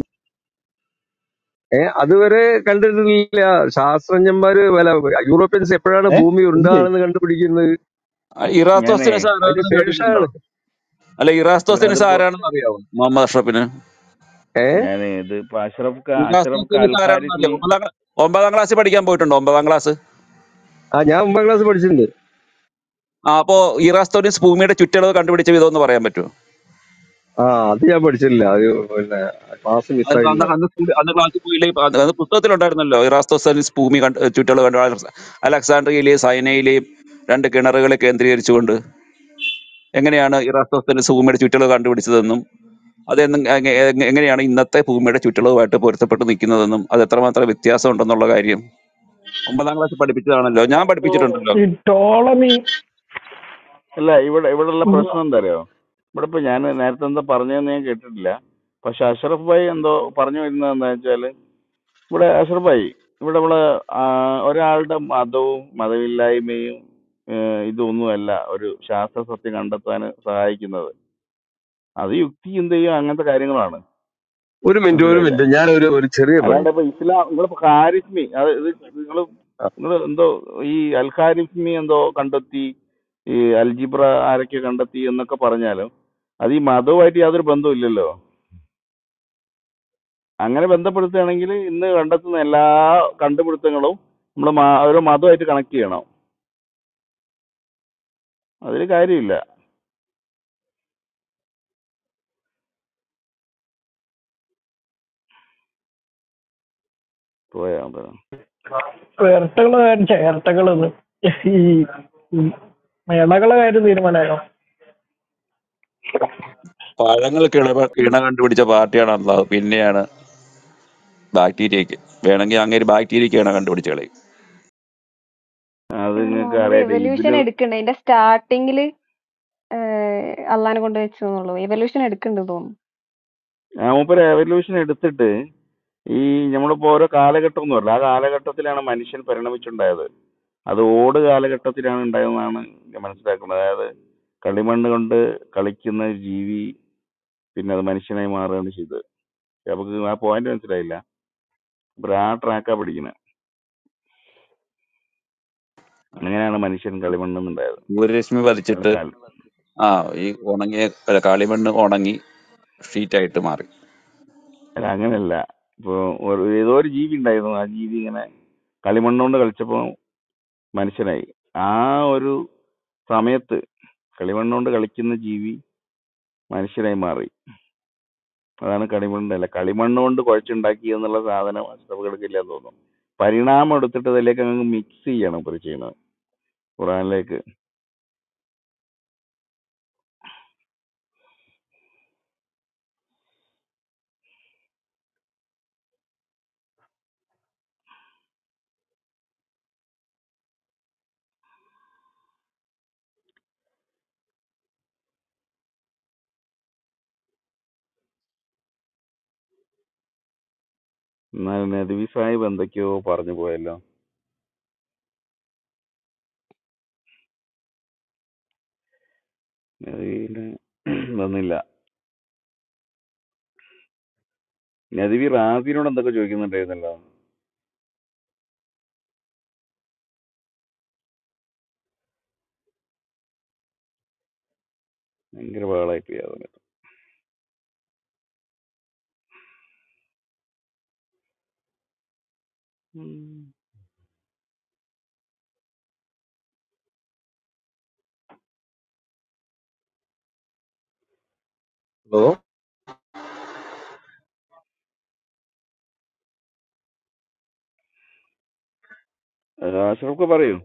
ഏഹ് അതുവരെ കണ്ടിട്ടില്ല ശാസ്ത്രജ്ഞന്മാര് വല്ല യൂറോപ്യൻസ് എപ്പോഴാണ് ഏഹ് ഭൂമി ഇല്ലേ ഉരുണ്ടാണെന്ന് കണ്ടുപിടിക്കുന്നത് ഞാനേ ഇറാത്തോസ്തിനിസ് അതിന് ആരാണെന്ന് കേട്ടിട്ടുണ്ടോ ശേഷമാണ് അല്ല ഇറാത്തോസ്തിനിസ് അതിപ്പോ ആരാണെന്ന് അറിയാവോ മുഹമ്മദ് അഷ്റഫിന് ഏഹ് ഞാനേ ഇത് ഇപ്പൊ അഷ്റഫ് ക അഷ്റഫ് ഇറാത്തോസ്തിനിസ് ആരാണെന്ന് അറിയാം അൽഹാരിസ്മി ഒമ്പതാം ക്ലാ- ഒമ്പതാം ക്ലാസ്സിൽ പഠിക്കാൻ പോയിട്ടുണ്ടോ ഒമ്പതാം ക്ലാസ് ആ ഞാൻ ഒമ്പതാം ക്ലാസ് പഠിച്ചിട്ടുണ്ട് ആ അപ്പോ ഇറാസ്തോനിസ് ഭൂമിയുടെ ചുറ്റളവ് കണ്ടുപിടിച്ച വിധം എന്ന് പറയാൻ പറ്റുമോ ആ അത് ഞാൻ പഠിച്ചിട്ടില്ല അത് പിന്നെ ക്ലാസ് അത് മിസ്സായി അന്ന് അന്ന് സ്കൂളിൽ അന്ന് ക്ലാസ്സിൽ പോയില്ലേ ഇപ്പൊ അത് അത് പുസ്തകത്തിലുണ്ടായിരുന്നല്ലോ ഇറാസ്തോസനിസ് ഭൂമി കണ്ട് ചുറ്റളവ് കണ്ടു അലക്സ- അലക്സാണ്ട്രിയയിലെയും സൈനയിലെയും രണ്ട് കിണറുകളെ കേന്ദ്രീകരിച്ചുകൊണ്ട് എങ്ങനെയാണ് ഇറാസ്തോസനിസ് ഭൂമിയുടെ ചുറ്റളവ് കണ്ടുപിടിച്ചതെന്നും അത് എന്ന് എങ്ങ- എങ്ങ- എങ്ങനെയാണ് ഇന്നത്തെ ഭൂമിയുടെ ചുറ്റളവുമായിട്ട് പൊരുത്തപ്പെട്ട് നിൽക്കുന്നതെന്നും അത് എത്രമാത്രം വ്യത്യാസം ഉണ്ടെന്നുള്ള കാര്യം ഒമ്പതാം ക്ലാസ് പഠിപ്പിച്ചതാണല്ലോ ഞാൻ പഠിപ്പിച്ചിട്ടുണ്ടല്ലോ ഈ ടോളമി അല്ല ഇവിടെ ഇവിടെയുള്ള പ്രശ്നം എന്താ അറിയോ ഇവിടെ ഇപ്പൊ ഞാൻ നേരത്തെ എന്താ പറഞ്ഞതെന്ന് ഞാൻ കേട്ടിട്ടില്ല പക്ഷെ അഷ്റഫ് ഭായി എന്തോ പറഞ്ഞു വരുന്നത് എന്താ വെച്ചാല് ഇവിടെ അഷ്റഫ് ഭായി ഇവിടെ നമ്മള് ആ, ഒരാളുടെ മതവും മതമില്ലായ്മയും ഏഹ്, ഇതൊന്നുമല്ല ഒരു ശാസ്ത്ര സത്യം കണ്ടെത്താൻ സഹായിക്കുന്നത് അത് യുക്തി ചിന്തയും അങ്ങനത്തെ കാര്യങ്ങളാണ് ഒരു മിനിറ്റ് ഒരു മനസ്സിലായില്ലേ മിനിറ്റ് ഞാൻ ഒരു ഒരു ചെറിയ അല്ലാണ്ട് പോയിന്റ് ഇപ്പൊ ഇസ്ലാം നിങ്ങളിപ്പോ ഹാരിസ്മി അത് ഇത് നിങ്ങൾ നിങ്ങൾ എന്തോ ഈ അൽ ഹാരിസ്മി എന്തോ കണ്ടെത്തി ഈ അൽജിബ്ര ആരൊക്കെ കണ്ടെത്തി എന്നൊക്കെ പറഞ്ഞാലും അത് ഈ മതവുമായിട്ട് യാതൊരു ബന്ധവും ഇല്ലല്ലോ അങ്ങനെ ബന്ധപ്പെടുത്തുകയാണെങ്കിൽ ഇന്ന് കണ്ടെത്തുന്ന എല്ലാ കണ്ടുപിടുത്തങ്ങളും നമ്മൾ ഓരോ മതമായിട്ട് കണക്ട് ചെയ്യണം അതിൽ കാര്യമില്ല പോയാ ഇരട്ടകള് ഇരട്ടകള് ഈ ഈ മേളകളെ കാര്യം തീരുമാനമായോ പഴങ്ങൾ കിണ കിണ കണ്ടുപിടിച്ച പാർട്ടിയാണ് അള്ളാഹു പിന്നെയാണ് ബാക്ടീരിയക്ക് വേണമെങ്കിൽ അങ്ങനെ ബാക്ടീരിയക്ക് കിണ കണ്ടുപിടിച്ച കളയും അത് നിങ്ങൾക്ക് അത് അറിയാലോ എവല്യൂഷൻ ഇതില് എടുക്കണ്ടേ അതിന്റെ സ്റ്റാർട്ടിങ്ങില് അള്ളാനെ കൊണ്ട് വെച്ചു എന്നുള്ളൂ എവല്യൂഷൻ എടുക്കണ്ട് തോന്നുന്നു ആ മൂപ്പര് എവല്യൂഷൻ എടുത്തിട്ട് ഈ നമ്മളിപ്പോ ഓരോ കാലഘട്ടം എന്ന് പറയില്ല ആ കാലഘട്ടത്തിലാണ് മനുഷ്യൻ പരിണമിച്ചുണ്ടായത് അത് ഓട് കാലഘട്ടത്തിലാണ് ഉണ്ടായതെന്നാണ് ഞാൻ മനസ്സിലാക്കുന്നത് അതായത് കളിമണ്ണ് കൊണ്ട് കളിക്കുന്ന ഒരു ജീവി പിന്നെ അത് മനുഷ്യനായി മാറുകയാണ് ചെയ്തത് നമുക്ക് ആ പോയിന്റ് മനസ്സിലായില്ല അപ്പൊ ആ ട്രാക്കാ പിടിക്കുന്നത് അങ്ങനെയാണ് മനുഷ്യൻ കളിമണ്ണിൽ നിന്നുണ്ടായത് സൂര്യരശ്മി പതിച്ചിട്ട് കാലം ആ ഈ ഉണങ്ങിയ അല്ല, കളിമണ്ണ് ഉണങ്ങി ഷീറ്റായിട്ട് മാറി അല്ല അങ്ങനെയല്ല ഇപ്പൊ ഒരു- ഏതോ ഒരു ജീവി ഉണ്ടായിരുന്നു ആ ജീവി ഇങ്ങനെ കളിമണ്ണ് കൊണ്ട് കളിച്ചപ്പോ മനുഷ്യനായി ആ ഒരു സമയത്ത് കളിമണ്ണ് കൊണ്ട് കളിക്കുന്ന ജീവി മനുഷ്യനായി മാറി അതാണ് കളിമണ്ണിന്റെ അല്ല കളിമണ്ണ് കൊണ്ട് കുഴച്ചുണ്ടാക്കി എന്നുള്ള സാധനം അഷ്റഫുകൾക്കില്ല തോന്നുന്നു പരിണാമം എടുത്തിട്ട് അതിലേക്ക് അങ്ങ് മിക്സ് ചെയ്യണം ഇപ്പൊ ചെയ്യുന്നത് ഖുറാനിലേക്ക് എന്നാൽ നദവി സാഹിബ് എന്തൊക്കെയോ പറഞ്ഞു പോയല്ലോ നദീന് വന്നില്ല നദവി റാസിനോട് എന്തൊക്കെ ചോദിക്കുന്നുണ്ടായിരുന്നല്ലോ ഭയങ്കര ബഹളായി പോയി ആ സമയത്ത് ഉം. ഹലോ അഷ്റഫ് പറയൂ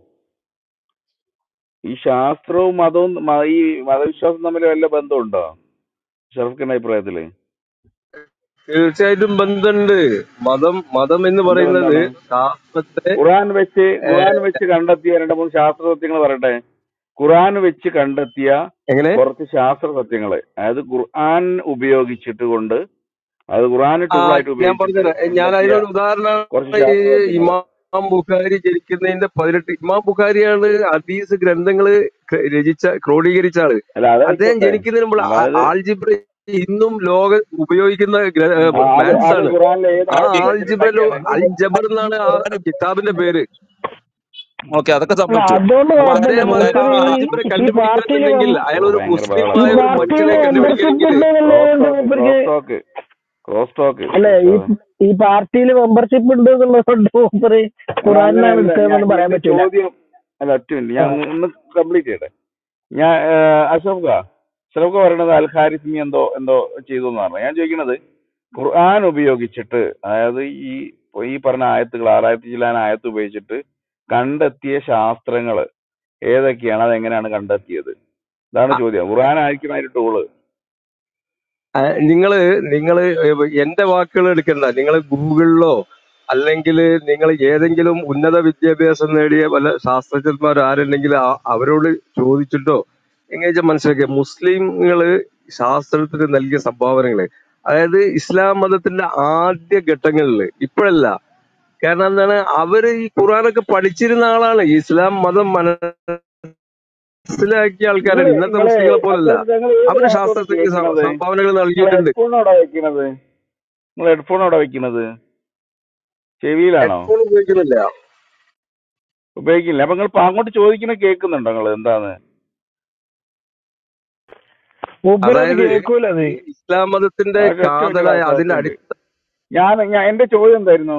ഈ ശാസ്ത്രവും മതവും മ- ഈ മതവിശ്വാസം തമ്മിൽ വല്ല ബന്ധമുണ്ടോ ഷറഫിന്റെ അഭിപ്രായത്തില് തീർച്ചയായിട്ടും ബന്ധമുണ്ട് മതം മതം എന്ന് എന്താ പറയുന്നത് ബന്ധാണ് ശാസ്ത്രത്തെ ഖുറാൻ വെച്ച് ഏ, ഖുറാൻ വെച്ച് കണ്ടെത്തിയ രണ്ട് മൂന്ന് ശാസ്ത്ര സത്യങ്ങൾ പറയട്ടെ ഖുറാൻ വെച്ച് കണ്ടെത്തിയ എങ്ങനെ കുറച്ച് ശാസ്ത്ര സത്യങ്ങള് അതായത് ഖുർആൻ ഉപയോഗിച്ചിട്ട് കൊണ്ട് അത് ഖുറാൻ ആ ടൂളായിട്ട് ഞാൻ ഉപയോഗിച്ചിട്ട് പറഞ്ഞുതരാം ഞാൻ കണ്ടെത്തിയ അതിനൊരു ഉദാഹരണമാണ് കുറച്ച് ഈ ശാസ്ത്ര സത്യങ്ങള് ഇമാം ബുഖാരി ജനിക്കുന്നതിന്റെ പതിനെട്ട് ഇമാം ബുഖാരിയാണ് ഹദീസ് ഗ്രന്ഥങ്ങള് ക- രചിച്ച ക്രോഡീകരിച്ച ആള് അല്ല അദ്ദേഹം അതായിക്കോട്ടെ ജനിക്കുന്നതിന് മുമ്പ് അതായത് ആൾജിബ്ര ഇന്നും ലോക ഉപയോഗിക്കുന്ന ആ, അത് മാത്സ് അത് ആണ് ഖുറാനിലെ ഏത് ആ ആയത്തിൽ ആൾജിബ്രലോ വെച്ചിട്ടുണ്ടാക്കിയാണ് അൽജബർ എന്നാണ് ആ കിതാബിന്റെ പേര് ഓക്കെ അതൊക്കെ അല്ല സമ്മതിച്ചു അതുകൊണ്ട് അപ്പൊ കുഴപ്പമില്ല അദ്ദേഹം മൂപ്പര് ആ ഈ ആൾജിബ്ര ഈ പാർട്ടിയിൽ കണ്ടുപിടിക്കണമെന്നുണ്ടെങ്കിൽ അയാൾ ഒരു ഭയങ്കര മുസ്ലിമായ ഈ ബഹളാണ് ഒരു പാർട്ടിയിൽ മനുഷ്യനെ മെമ്പർഷിപ്പ് കണ്ടുപിടിക്കണമെങ്കിൽ ഉണ്ട് എന്നുള്ളത് ക്രോസ് കൊണ്ട് ടോക്ക് മൂപ്പർക്ക് ക്രോസ് ടോക്ക് ക്രോസ് ടോക്ക് അല്ല ഈ ഈ പാർട്ടിയിൽ മെമ്പർഷിപ്പ് ഉണ്ട് എന്നുള്ളതുകൊണ്ട് മൂപ്പര് ഖുറാനിനാണ് അങ്ങനെയല്ല ഞാൻ എടുത്തതെന്ന് പറയാൻ എന്റെ പറ്റൂല ചോദ്യം അല്ല ഒറ്റ മിനിറ്റ് ആ. ഞാൻ ഒന്ന് ഒന്ന് കംപ്ലീറ്റ് ചെയ്യട്ടെ ഞാൻ അഷറഫ് ഖാ അഷറഫ് ഖാ പറയണത് അൽ ഹാരിസ്മി എന്തോ എന്തോ ചെയ്തു എന്ന് പറഞ്ഞു ഞാൻ ചോദിക്കുന്നത് ഖുർആൻ ഉപയോഗിച്ചിട്ട് അതായത് ഈ ഈ പറഞ്ഞ ആയത്തുകൾ ആറായിരത്തി ചില്ലാൻ ആയത്ത് ഉപയോഗിച്ചിട്ട് കണ്ടെത്തിയ ശാസ്ത്രങ്ങൾ ഏതൊക്കെയാണ് അതെങ്ങനെയാണ് കണ്ടെത്തിയത് ഇതാണ് ചോദ്യം ഖുർആൻ ആയിരിക്കും അതിന്റെ ടൂള് ആ, നിങ്ങള് നിങ്ങള് എന്റെ വാക്കുകൾ എടുക്കണ്ട നിങ്ങൾ ഗൂഗിളിലോ അല്ലെങ്കിൽ നിങ്ങൾ ഏതെങ്കിലും ഉന്നത വിദ്യാഭ്യാസം നേടിയ വല്ല ശാസ്ത്രജ്ഞന്മാർ ആരുണ്ടെങ്കിൽ ആ- അവരോട് ചോദിച്ചിട്ടോ എങ്ങനെ മനസ്സിലാക്കിയ മുസ്ലിങ്ങള് ശാസ്ത്രത്തിന് നൽകിയ സംഭാവനകള് അതായത് ഇസ്ലാം മതത്തിന്റെ ആദ്യ ഘട്ടങ്ങളിൽ ഇപ്പോഴല്ല കാരണം എന്താണ് അവര് ഈ ഖുറാനൊക്കെ പഠിച്ചിരുന്ന ആളാണ് ഇസ്ലാം മതം മനസ്സിലാക്കിയ ആൾക്കാരാണ് നിങ്ങള് ഇന്നത്തെ നിങ്ങള് മുസ്ലിങ്ങളെ പോലല്ല അഷറഫ് നിങ്ങൾ ഏത് അവര് ഭാഗത്തോട്ട് ശാസ്ത്രത്തിന് സം- കേൾക്കണത് സംഭാവനകൾ നിങ്ങൾ നൽകിയിട്ടുണ്ട് ഹെഡ്ഫോൺ എവിടെ വെക്കണത് നിങ്ങൾ ഹെഡ്ഫോൺ എവിടെ വെക്കണത് ചെവിയിലാണോ ഹെഡ്ഫോൺ ഉപയോഗിക്കുന്നില്ല ഉപയോഗിക്കില്ല അപ്പൊ നിങ്ങൾ അങ്ങോട്ട് ചോദിക്കുന്നത് കേൾക്കുന്നുണ്ടോ നിങ്ങൾ എന്താന്ന് മൂപ്പരത് അതായത് കേൾക്കൂല അത് ഈ ഇസ്ലാം മതത്തിന്റെ ആ, ഒറ്റ മിനിറ്റ് കാതലായ ക്ലാസ് അതിന്റെ ഉണ്ട് അടി ഞാൻ ഞാൻ എന്റെ ചോദ്യം എന്തായിരുന്നു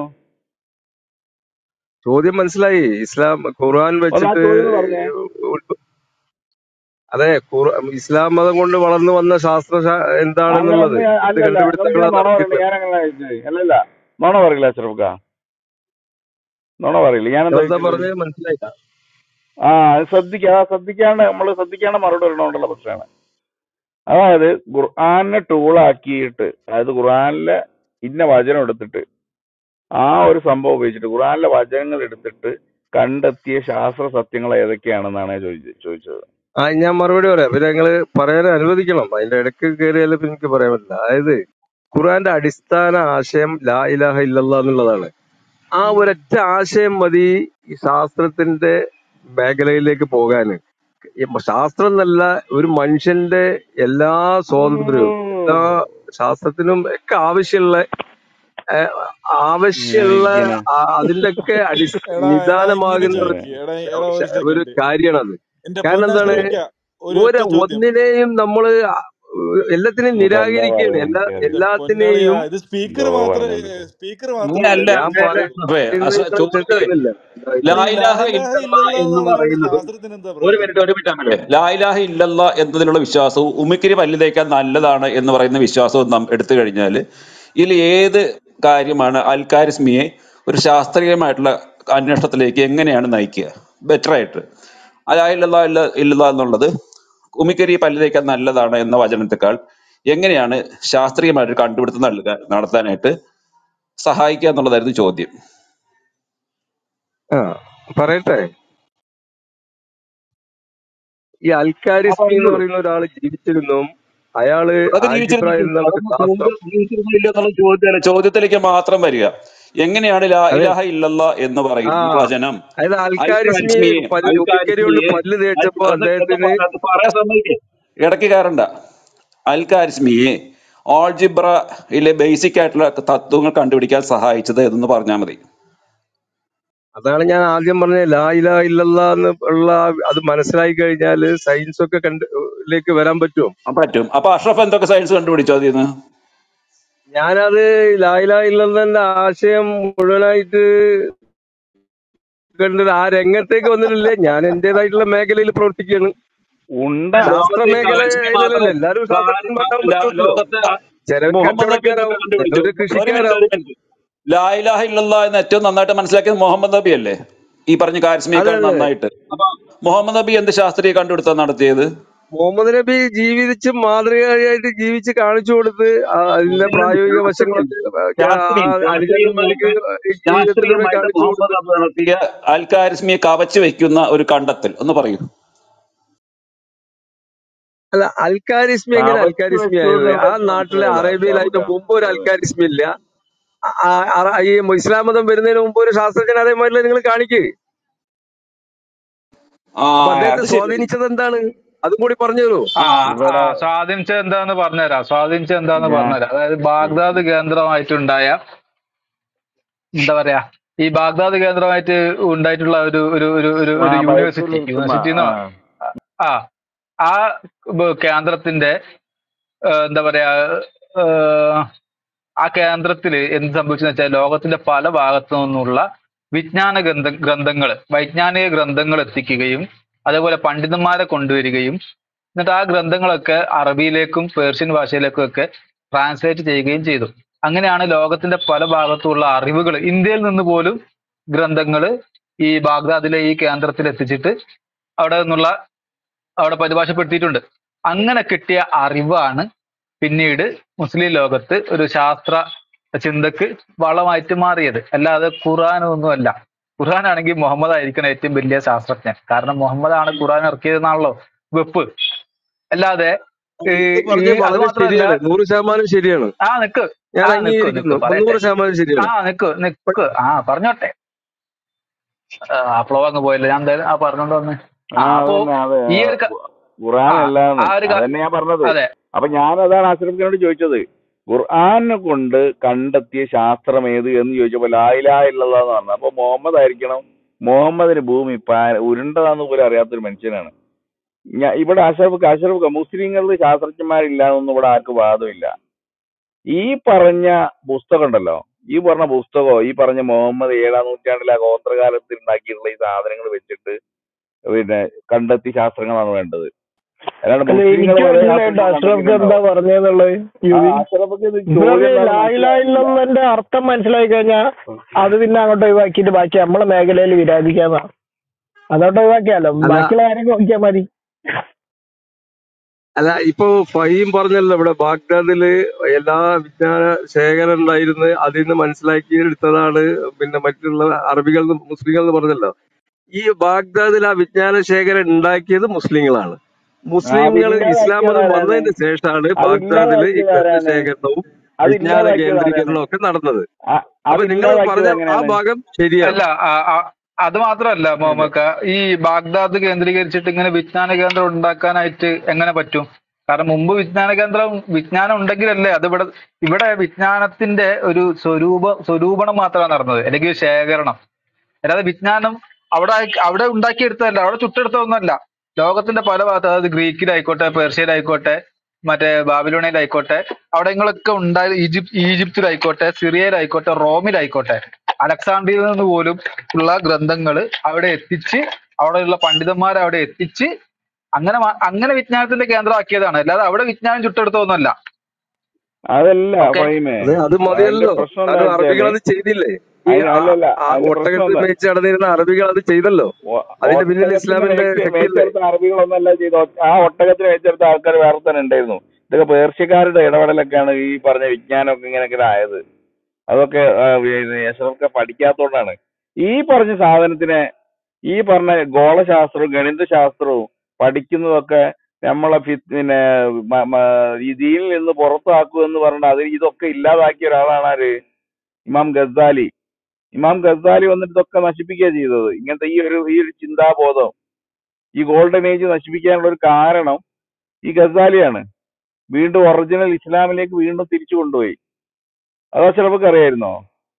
ചോദ്യം മനസ്സിലായി ഇസ്ലാം ഖുർആൻ ഒന്ന് ആ വെച്ചിട്ട് ചോദ്യം ഒന്ന് പറഞ്ഞേ ഉൾ- അതെ ഖുർ- ഇസ്ലാം മതം കൊണ്ട് വളർന്നു വന്ന ശാസ്ത്ര ശാ- അങ്ങനെ എന്താണെന്നുള്ളത് ഒന്ന് എന്ത് അല്ലല്ല നിങ്ങൾ കണ്ടുപിടുത്തങ്ങളാ നുണ പറയണ്ട നടത്തിയിട്ടുള്ളത് ഞാൻ അങ്ങനെ ചോദിച്ചത് അല്ലല്ല നുണ പറയില്ല അഷ്റഫ്ക നുണ പറയില്ല ഞാൻ എന്താ എന്താ ചോദിച്ചത് പറഞ്ഞത് മനസ്സിലായില്ല ആ അത് ശ്രദ്ധിക്കുക ആ ശ്രദ്ധിക്കാണ്ട് നമ്മൾ ശ്രദ്ധിക്കാണ്ട് മറുപടി ഇടണോണ്ടുള്ള പ്രശ്നമാണ് അതായത് ഖുർആനെ ടൂളാക്കിയിട്ട് അതായത് ഖുർആനിലെ ഇന്ന വചനം എടുത്തിട്ട് ആ ഒരു സംഭവം ഉപയോഗിച്ചിട്ട് ഖുർആനിലെ വചനങ്ങൾ എടുത്തിട്ട് കണ്ടെത്തിയ ശാസ്ത്ര സത്യങ്ങൾ ഏതൊക്കെയാണെന്നാണ് ഞാൻ ചോദിച്ചത് ചോദിച്ചത് ആ ഞാൻ മറുപടി പറയാം പിന്നെ ഞങ്ങള് പറയാൻ അനുവദിക്കണം അതിന്റെ ഇടയ്ക്ക് കയറിയാലും ഇപ്പൊ എനിക്ക് പറയാൻ പറ്റില്ല അതായത് ഖുർആന്റെ അടിസ്ഥാന ആശയം ലാ ഇലാഹ ഇല്ലല്ലാ എന്നുള്ളതാണ് ആ ഒരൊറ്റ ആശയം മതി ഈ ശാസ്ത്രത്തിന്റെ മേഖലയിലേക്ക് പോകാന് ഈ ശാസ്ത്രം എന്നല്ല ഒരു മനുഷ്യന്റെ എല്ലാ സ്വാതന്ത്ര്യവും എല്ലാ ശാസ്ത്രത്തിനും ഒക്കെ ആവശ്യമുള്ള ഏഹ്, ആവശ്യമുള്ള ഇങ്ങനെ ആ- അതിന്റെ ഒക്കെ അടി എടാ എടാ ഇങ്ങനെ നിദാനമാകുന്ന അതെ ചോദിക്ക് എടാ എടാ ഒരു ഒരു സെക്കൻഡ് കാര്യമാണത് എന്റെ കാരണം എന്താണ് പൊന്നാശ്രമിക്ക ഒരു ഒരു ഒറ്റ ചോദ്യം ഒന്നിനെയും നമ്മള് എല്ലാത്തിനെയും അതെന്താ നിരാകരിക്കുകയാണ് പറയുക എല്ലാ എനിക്കറിയില്ല എന്റെ പൊന്നളിയാ എല്ലാത്തിനെയും ഇത് സ്പീക്കർ എന്തോ മാത്രം പറഞ്ഞോണ്ടിരിക്കും സ്പീക്കർ മാത്രം അങ്ങനെയല്ല ഞാൻ പറഞ്ഞോണ്ടിരിക്കും അങ്ങനെയല്ല പറയുന്നത് അസ- ചോദ്യത്തെ അനുസരിക്കുന്നില്ല ലാ ഈ ഇലാഹ ലാ ഇലാഹ ഇല്ലല്ലാ ഇല്ലല്ലാ എന്ന് എന്നുള്ളതിനോട് പറയുന്നതും ശാസ്ത്രത്തിന് എന്താ ഒരു പ്രയോജനം മിനിറ്റ് ഒരു മിനിറ്റ് അമലെ ലാ ഇലാഹ ഇല്ലല്ലാ എന്നതിലുള്ള വിശ്വാസവും ഉമിക്കിരി പല്ല് തേക്കാൻ നല്ലതാണ് എന്ന് പറയുന്ന വിശ്വാസവും നാം എടുത്തു കഴിഞ്ഞാൽ ഇതിൽ ഏത് കാര്യമാണ് അൽക്കാരിസ്മിയെ ഒരു ശാസ്ത്രീയമായിട്ടുള്ള അന്വേഷണത്തിലേക്ക് എങ്ങനെയാണ് നയിക്കുക ബെറ്റർ ആയിട്ട് അലാ ഇല്ലല്ലാ ഇല്ല ഇല്ലല്ലാ എന്നുള്ളത് ഉമിക്കരി പല്ല് തേക്കാൻ നല്ലതാണ് എന്ന വചനത്തെക്കാൾ എങ്ങനെയാണ് ശാസ്ത്രീയമായിട്ട് കണ്ടുപിടുത്തം നൽകുക നടത്താനായിട്ട് സഹായിക്കുക എന്നുള്ളതായിരുന്നു ചോദ്യം ആ പറയട്ടെ ഈ ആ അൽക്കാരിസ്മി എന്ന് പറഞ്ഞോളൂ പറയുന്ന ഒരാൾ ജീവിച്ചിരുന്നു അയാള് അതൊക്കെ ആൽജിബ്ര ജീവിച്ചിരുന്നില്ല എന്ന ഒരു അതൊന്നും ശാസ്ത്രം ചോദ്യം ജീവിച്ചിരുന്നില്ല എന്നുള്ള ചോദ്യമല്ല ചോദ്യത്തിലേക്ക് മാത്രം വരിക എങ്ങനെയാണ് ലാ അതെ ഇലാഹ ഇല്ലല്ലാ എന്ന് ആ പറയുന്ന വചനം അതായത് അൽക്കാരിസ്മി അൽക്കാരിസ്മിയെ പല്ല് ഉമിക്കരി കൊണ്ട് അൽക്കാരിസ്മിയെ പല്ല് തേച്ചപ്പോ അൽ- ഒന്ന് ഒന്ന് അദ്ദേഹത്തിന് പറ- അത് പറയാൻ സമ്മതിക്കേ ഇടയ്ക്ക് കയറണ്ട അൽക്കാരിസ്മിയെ ഓൾജിബ്രയിലെ ബേസിക് ആയിട്ടുള്ള തത്വങ്ങൾ കണ്ടുപിടിക്കാൻ സഹായിച്ചത് എന്ന് പറഞ്ഞാൽ മതി അതാണ് ഞാൻ ആദ്യം പറഞ്ഞത് ലാ ഇലാ ഇല്ലല്ലാ എന്ന് ഉള്ള അത് മനസ്സിലായി കഴിഞ്ഞാല് സയൻസ് ഒക്കെ കണ്ട് ലേക്ക് വരാൻ പറ്റുമോ ആ, പറ്റും അപ്പൊ അഷ്റഫ് എന്തൊക്കെ സയൻസ് കണ്ടുപിടിച്ചോ അതിൽ നിന്ന് ഞാനത് ലാ ഇലാ ഇല്ലല്ലാന്റെ ആശയം മുഴുവനായിട്ട് കണ്ടത് ആ രംഗത്തേക്ക് വന്നിട്ടില്ല ഞാൻ എന്റേതായിട്ടുള്ള മേഖലയിൽ പ്രവർത്തിക്കുകയാണ് ഉണ്ട ശാസ്ത്ര ലോകത്തെ മേഖല കാര്യം ആയതല്ല മാത്രം എല്ലാരും ശാസ്ത്രജ്ഞന്മാരാകാൻ ല- പറ്റുമല്ലോ ലോകത്തെ ചിലവർ മുഹമ്മദ് നബി എന്തൊക്കെ കച്ചവടക്കാരാവും കണ്ടുപിടിച്ചു ചിലവര് ഒരു മിനിറ്റ് ഒരു കൃഷിക്കാരാവും മിനിറ്റ് ലാ ഇലാഹ ഇല്ലല്ലാ എന്ന് ഏറ്റവും നന്നായിട്ട് മനസ്സിലാക്കിയത് മുഹമ്മദ് നബി അല്ലേ ഈ പറഞ്ഞ അതെ കാരിസ്മിയേക്കാൾ അതെ നന്നായിട്ട് അപ്പൊ മുഹമ്മദ് നബി എന്ത് ശാസ്ത്രീയ കണ്ടുപിടുത്തം നടത്തിയത് മുഹമ്മദ് നബി ജീവിച്ച് മാതൃകയായിട്ട് ജീവിച്ച് കാണിച്ചു കൊടുത്ത് ആ അതിന്റെ ഇതിന് പ്രായോഗിക ശാസ്ത്രീയം വശങ്ങളൊക്കെ ആ ശാസ്ത്രീയം അനുചരന്മാർക്ക് ശാസ്ത്രീയമായിട്ട് ജീവിതത്തിലൂടെ ശാസ്ത്രീയമായിട്ട് കാണിച്ചു കൊടുത്ത് മുഹമ്മദ് നബി നടത്തിയ അൽ കാരിസ്മിയെ കവച്ചു വെക്കുന്ന ഒരു കണ്ടെത്തൽ ഒന്ന് പറയൂ അല്ല അൽക്കാരിസ്മി എങ്ങനെ കവച്ചു അൽക്കാരിസ്മി വെച്ചു ആയത് എന്നുള്ള ആ എനിക്ക് നാട്ടിലെ മനസ്സിലായില്ല അറേബ്യയിൽ അതിന്റെ ഷാബുക്ക മുമ്പ് ഒരു അതെ അൽക്കാരിസ്മി ഇല്ല ആ- ആ- ആ- ഈ ഇസ്ലാം മതം വരുന്നതിന് മുമ്പ് ഒരു ശാസ്ത്രജ്ഞൻ അതേമാതിരി നിങ്ങൾ കാണിക്കേ ആ അപ്പൊ അദ്ദേഹത്തെ അത് ശരി സ്വാധീനിച്ചത് എന്താണ് അതും കൂടി പറഞ്ഞു തരൂ ആ ആ ഇവിടെ സ്വാധീനിച്ചത് എന്താന്ന് പറഞ്ഞുതരാം സ്വാധീനിച്ചത് എന്താന്ന് ഞാൻ പറഞ്ഞുതരാം അതായത് ബാഗ്ദാദ് കേന്ദ്രമായിട്ടുണ്ടായ എന്താ പറയാ ഈ ബാഗ്ദാദ് കേന്ദ്രമായിട്ട് ഉണ്ടായിട്ടുള്ള ഒരു ഒരു ഒരു ഒരു ആ ഒരു ബൈത്തുൽ യൂണിവേഴ്സിറ്റി ഉസ്മ യൂണിവേഴ്സിറ്റി ആ ആ ആ ബ- കേന്ദ്രത്തിന്റെ ഏഹ്, എന്താ പറയാ ഏഹ്, ആ കേന്ദ്രത്തിൽ എന്ത് സംഭവിച്ചെന്ന് വെച്ചാൽ ലോകത്തിന്റെ പല ഭാഗത്തു നിന്നുള്ള വിജ്ഞാന ഗ്രന്ഥ ഗ്രന്ഥങ്ങൾ വൈജ്ഞാനിക ഗ്രന്ഥങ്ങൾ എത്തിക്കുകയും അതേപോലെ പണ്ഡിതന്മാരെ കൊണ്ടുവരികയും എന്നിട്ട് ആ ഗ്രന്ഥങ്ങളൊക്കെ അറബിയിലേക്കും പേർഷ്യൻ ഭാഷയിലേക്കും ഒക്കെ ട്രാൻസ്ലേറ്റ് ചെയ്യുകയും ചെയ്തു അങ്ങനെയാണ് ലോകത്തിന്റെ പല ഭാഗത്തുള്ള അറിവുകൾ ഇന്ത്യയിൽ നിന്ന് പോലും ഗ്രന്ഥങ്ങൾ ഈ ബാഗ്ദാദിലെ ഈ കേന്ദ്രത്തിൽ എത്തിച്ചിട്ട് അവിടെ നിന്നുള്ള അവിടെ പരിഭാഷപ്പെടുത്തിയിട്ടുണ്ട് അങ്ങനെ കിട്ടിയ അറിവാണ് പിന്നീട് മുസ്ലിം ലോകത്ത് ഒരു ശാസ്ത്ര ചിന്തക്ക് വളമായിട്ട് മാറിയത് അല്ലാതെ ഖുർആാനൊന്നുമല്ല ഖുർആൻ ആണെങ്കിൽ മുഹമ്മദ് ആയിരിക്കണം ഏറ്റവും വലിയ ശാസ്ത്രജ്ഞൻ കാരണം മുഹമ്മദ് ആണ് ഖുർആൻ ഇറക്കിയതെന്നാണല്ലോ വെപ്പ് അല്ലാതെ ഈ ഇത് ഈ പറഞ്ഞത് അത് വളരെ മാത്രമല്ല ശരിയാണ് നൂറ് ശതമാനം ശരിയാണ് ആ നിക്ക് ഞാൻ ആ നിക്ക് നിക്ക് അംഗീകരിക്കുന്നു പറയട്ടെ നൂറ് ശതമാനം ആ ശരിയാണ് നിക്ക് നിക്ക് ആ പറഞ്ഞോട്ടെ ആ ഫ്ലോ അങ്ങ് പോയല്ലോ ഞാൻ എന്തായാലും ആ പറഞ്ഞോണ്ട് വന്ന് ആ ആ അപ്പോ അതന്നെ അതെ ഈ ആ, ഒരു ക- ഖു- ഖുർആൻ ആ അല്ലാന്ന് ആ ഒരു ക- അതന്നെ ഞാൻ പറഞ്ഞത് അതെ അപ്പൊ ഞാൻ അതാണ് അഷ്റഫിനോട് ചോദിച്ചത് ഖുർആനെ കൊണ്ട് കണ്ടെത്തിയ ശാസ്ത്രം ഏത് എന്ന് ചോദിച്ചപ്പോ ലായിലായില്ലെന്ന് പറഞ്ഞു അപ്പൊ മുഹമ്മദ് ആയിരിക്കണം മുഹമ്മദിന് ഭൂമി പാ- ഉരുണ്ടതാന്ന് പോലും അറിയാത്തൊരു മനുഷ്യനാണ് ഞാൻ ഇവിടെ അഷറഫ് അഷറഫ് മുസ്ലിങ്ങളിൽ ശാസ്ത്രജ്ഞന്മാരില്ല എന്നൊന്നും ഇവിടെ ആർക്കും വാദമില്ല ഈ പറഞ്ഞ പുസ്തകം ഉണ്ടല്ലോ ഈ പറഞ്ഞ പുസ്തകമോ ഈ പറഞ്ഞ മുഹമ്മദ് ഏഴാം നൂറ്റാണ്ടിലെ ആ ഗോത്രകാലത്തിൽ ഉണ്ടാക്കിയിട്ടുള്ള ഈ സാധനങ്ങൾ വെച്ചിട്ട് പിന്നെ കണ്ടെത്തി ശാസ്ത്രങ്ങളാണ് വേണ്ടത് അല്ലാണ്ട് അല്ല മുസ്ലിങ്ങൾ എനിക്ക് വരെ മനസ്സിലായിട്ട് ശാസ്ത്രജ്ഞർ അഷ്റഫ് എന്താ കണ്ടെത്തിയിട്ടുണ്ടാവും പറഞ്ഞെന്നുള്ളത് ആ യുവി അഷറഫൊക്കെ ഇത് ഇവിടെ ചോദ്യം എന്താണെന്ന് മനസ്സിലായില്ല ലായിലായില്ലെന്നതിന്റെ അർത്ഥം മനസ്സിലായി കഴിഞ്ഞാൽ അത് പിന്നെ അങ്ങോട്ട് ഒഴിവാക്കിയിട്ട് ബാക്കി നമ്മളെ മേഖലയിൽ വിരാജിക്കാന്നാ അതോട്ട് ഒഴിവാക്കിയാലോ അല്ല ബാക്കിയുള്ള കാര്യം നോക്കിയാൽ മതി അല്ല ഇപ്പൊ ഫഹീം പറഞ്ഞല്ലോ ഇവിടെ ബാഗ്ദാദില് എല്ലാ വിജ്ഞാന ശേഖരം ഉണ്ടായിരുന്നു അതിൽ നിന്ന് മനസ്സിലാക്കി എടുത്തതാണ് പിന്നെ മറ്റുള്ള അറബികൾ ന്ന് മുസ്ലിങ്ങൾ എന്ന് പറഞ്ഞല്ലോ ഈ ബാഗ്ദാദിൽ ആ വിജ്ഞാന ശേഖരം ഉണ്ടാക്കിയത് മുസ്ലിങ്ങളാണ് മുസ്ലിങ്ങൾ ഇസ്ലാം മതം അതില്ലാതാക്കിയത് ആരാണ് വന്നതിന് ശേഷമാണ് ബാഗ്ദാദില് ഈ അതില്ലാതാക്കിയത് ആരാണ് ഗ്രന്ഥശേഖരണവും വിജ്ഞാന അതില്ലാതാക്കിയത് ആരാണ് കേന്ദ്രീകരണവും ഒക്കെ നടന്നത് അ- അപ്പൊ നിങ്ങൾ അതില്ലാതാക്കിയത് പറഞ്ഞ ആ എങ്ങനെയാണ് ഭാഗം ശരിയാണ് അല്ല ആ, ആ, അത് മാത്രമല്ല മുഹമ്മക്ക ഈ ബാഗ്ദാദ് കേന്ദ്രീകരിച്ചിട്ട് ഇങ്ങനെ വിജ്ഞാന കേന്ദ്രം ഉണ്ടാക്കാനായിട്ട് എങ്ങനെ പറ്റും കാരണം മുമ്പ് വിജ്ഞാന കേന്ദ്രം വിജ്ഞാനം ഉണ്ടെങ്കിലല്ലേ അത് ഇവിടെ ഇവിടെ വിജ്ഞാനത്തിന്റെ ഒരു സ്വരൂപ സ്വരൂപണം മാത്രമാണ് നടന്നത് അല്ലെങ്കിൽ ശേഖരണം അല്ലാതെ വിജ്ഞാനം അവിടെ അവിടെ ഉണ്ടാക്കിയെടുത്തതല്ല അവിടെ ചുട്ടെടുത്തതൊന്നുമല്ല ലോകത്തിന്റെ പല ഭാഗത്ത് അതായത് ഗ്രീക്കിലായിക്കോട്ടെ പേർഷ്യയിലായിക്കോട്ടെ മറ്റേ ബാബിലോണിയയിലായിക്കോട്ടെ അവിടങ്ങളൊക്കെ ഉണ്ടായ ഈജിപ്ത് ഈജിപ്തിലായിക്കോട്ടെ സിറിയയിലായിക്കോട്ടെ റോമിലായിക്കോട്ടെ അലക്സാണ്ട്രിയയിൽ നിന്ന് പോലും ഉള്ള ഗ്രന്ഥങ്ങൾ അവിടെ എത്തിച്ച് അവിടെയുള്ള പണ്ഡിതന്മാരെ അവിടെ എത്തിച്ച് അങ്ങനെ മ- അങ്ങനെ വിജ്ഞാനത്തിന്റെ കേന്ദ്രമാക്കിയതാണ് അല്ലാതെ അവിടെ വിജ്ഞാനം ചുട്ടെടുത്തൊന്നുമല്ല അതല്ല ഓക്കെ ഫൈമേ അത് അത് അതിന്റെ മതിയല്ലോ പ്രശ്നം എന്താ കാരണം അറബികൾ വെച്ചാല് അത് ചെയ്തില്ലേ ഈ അതിന് ആ അല്ലല്ല ആ അതിന്റെ പ്രശ്നം ഒട്ടകത്തിൽ എന്താ മേയിച്ച് നടന്നിരുന്ന അറബികൾ അത് ചെയ്തല്ലോ ഒ- അതിന്റെ പിന്നിൽ ഒട്ടകത്തിന് ഇസ്ലാമിന്റെ മേയ്ച്ച് ശക്തിയില്ലേ മേയ്ച്ചെടുത്ത അറബികളൊന്നല്ല ചെയ്ത ആ ഒട്ടകത്തിന് മേയ്ച്ചെടുത്ത ആൾക്കാർ വേറെ തന്നെ ഉണ്ടായിരുന്നു ഇതൊക്കെ പേർഷ്യക്കാരുടെ ഇടപെടലൊക്കെയാണ് ഈ പറഞ്ഞ വിജ്ഞാനമൊക്കെ ഇങ്ങനെയൊക്കെ ആയത് അതൊക്കെ ആ, പിന്നെ യശറൊക്കെ പഠിക്കാത്തോണ്ടാണ് ഈ പറഞ്ഞ സാധനത്തിനെ ഈ പറഞ്ഞ ഗോളശാസ്ത്രവും ഗണിതശാസ്ത്രവും പഠിക്കുന്നതൊക്കെ നമ്മളെ ഫി- പിന്നെ മ- മ- ഈ ദീനിൽ നിന്ന് പുറത്താക്കൂ എന്ന് പറഞ്ഞിട്ട് അത് ഇതൊക്കെ ഇല്ലാതാക്കിയ ഒരാളാണ് ആര് ഇമാം ഗസാലി ഇമാം ഗസാലി വന്നിട്ട് ഇതൊക്കെ നശിപ്പിക്കുക ചെയ്തത് ഇങ്ങനത്തെ ഈ ഒരു ഈ ഒരു ചിന്താബോധം ഈ ഗോൾഡൻ ഏജ് നശിപ്പിക്കാനുള്ള ഒരു കാരണം ഈ ഗസാലിയാണ് വീണ്ടും ഒറിജിനൽ ഇസ്ലാമിലേക്ക് വീണ്ടും തിരിച്ചു കൊണ്ടുപോയി അത് അഷ്റഫക്ക് അറിയായിരുന്നോ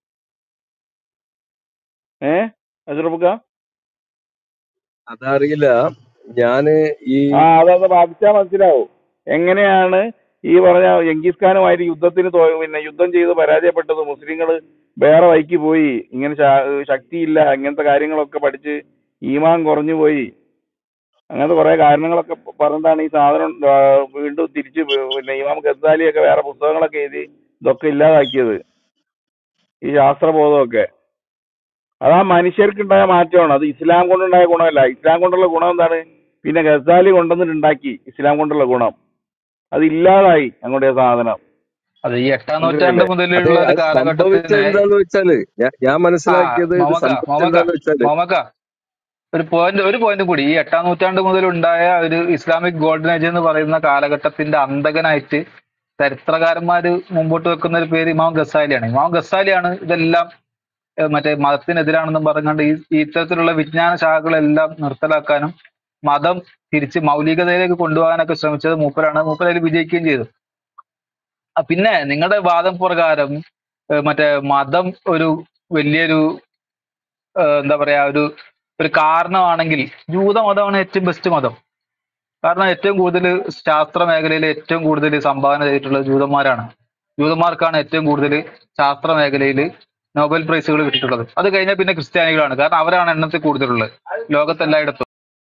ഏ അഷ്റഫക്ക അതറിയില്ല ഞാന് ഈ ആ അതൊന്ന് ബാധിച്ചാൽ മനസ്സിലാവും എങ്ങനെയാണ് ഈ പറഞ്ഞ ജംഗീസ് ഖാനുമായിട്ട് യുദ്ധത്തിന് തോ- പിന്നെ യുദ്ധം ചെയ്ത് പരാജയപ്പെട്ടത് മുസ്ലിങ്ങൾ വേറെ വഴിക്ക് പോയി ഇങ്ങനെ ശ- ശക്തിയില്ല ഇങ്ങനത്തെ കാര്യങ്ങളൊക്കെ പഠിച്ച് ഈമാൻ കുറഞ്ഞു പോയി അങ്ങനത്തെ കുറെ കാരണങ്ങളൊക്കെ പ- പറഞ്ഞിട്ടാണ് ഈ സാധനം ആ, വീണ്ടും തിരിച്ച് വ- പിന്നെ ഇമാം ഗസാലിയൊക്കെ വേറെ പുസ്തകങ്ങളൊക്കെ എഴുതി ഇതൊക്കെ ഇല്ലാതാക്കിയത് ഈ ശാസ്ത്രബോധമൊക്കെ അത് ആ മനുഷ്യർക്കുണ്ടായ മാറ്റമാണ് അത് ഇസ്ലാം കൊണ്ടുണ്ടായ ഗുണമല്ല ഇസ്ലാം കൊണ്ടുള്ള ഗുണം എന്താണ് പിന്നെ ഗസാലി കൊണ്ടുവന്നിട്ടുണ്ടാക്കി ഇസ്ലാം കൊണ്ടുള്ള ഗുണം അത് ഇല്ലാതായി അങ്ങോട്ട് സാധനം അത് ഈ എട്ടാം നൂറ്റാണ്ട് മനസ്സിലായില്ലേ അത് മുതലുള്ള ഒരു അത് സംഭവിച്ചത് കാലഘട്ടത്തിന് എന്താന്ന് വെച്ചാല് ഞാൻ ഞാൻ ആ മനസ്സിലാക്കിയത് ഇത് മമക സംഭവിച്ചത് മമക എന്താന്ന് വെച്ചാല് മമക ഒരു പോയിന്റ് ഒരു പോയിന്റ് കൂടി ഈ എട്ടാം നൂറ്റാണ്ട് മുതൽ ഉണ്ടായ ഒരു ഇസ്ലാമിക് ഗോൾഡൻ ഏജ് എന്ന് പറയുന്ന കാലഘട്ടത്തിന്റെ അന്തകനായിട്ട് ചരിത്രകാരന്മാര് മുമ്പോട്ട് വെക്കുന്ന ഒരു പേര് ഇമാം ഗസാലിയാണ് ഇമാം ഗസാലിയാണ് ഇതെല്ലാം ഏഹ് മറ്റേ മതത്തിനെതിരാണെന്നും പറഞ്ഞുകൊണ്ട് ഈ ഈ ഇത്തരത്തിലുള്ള വിജ്ഞാന ശാഖകളെല്ലാം നിർത്തലാക്കാനും മതം തിരിച്ച് മൗലികതയിലേക്ക് കൊണ്ടുപോകാനൊക്കെ ശ്രമിച്ചത് മൂപ്പരാണ് മൂപ്പർ അതിൽ വിജയിക്കുകയും ചെയ്തു ആ, പിന്നെ നിങ്ങളുടെ വാദം പ്രകാരം ഏഹ് മറ്റേ മതം ഒരു വലിയൊരു ഏഹ് എന്താ പറയാ ഒരു ഒരു കാരണമാണെങ്കിൽ ജൂതമതമാണ് ഏറ്റവും ബെസ്റ്റ് മതം കാരണം ഏറ്റവും കൂടുതൽ ശാസ്ത്ര മേഖലയിൽ ഏറ്റവും കൂടുതൽ സംഭാവന ചെയ്തിട്ടുള്ളത് ജൂതന്മാരാണ് ജൂതന്മാർക്കാണ് ഏറ്റവും കൂടുതൽ ശാസ്ത്ര മേഖലയിൽ നോബൽ പ്രൈസുകൾ കിട്ടിയിട്ടുള്ളത് അത് കഴിഞ്ഞാൽ പിന്നെ ക്രിസ്ത്യാനികളാണ് കാരണം അവരാണ് എണ്ണത്തിൽ കൂടുതലുള്ളത് ലോകത്തെല്ലായിടത്തും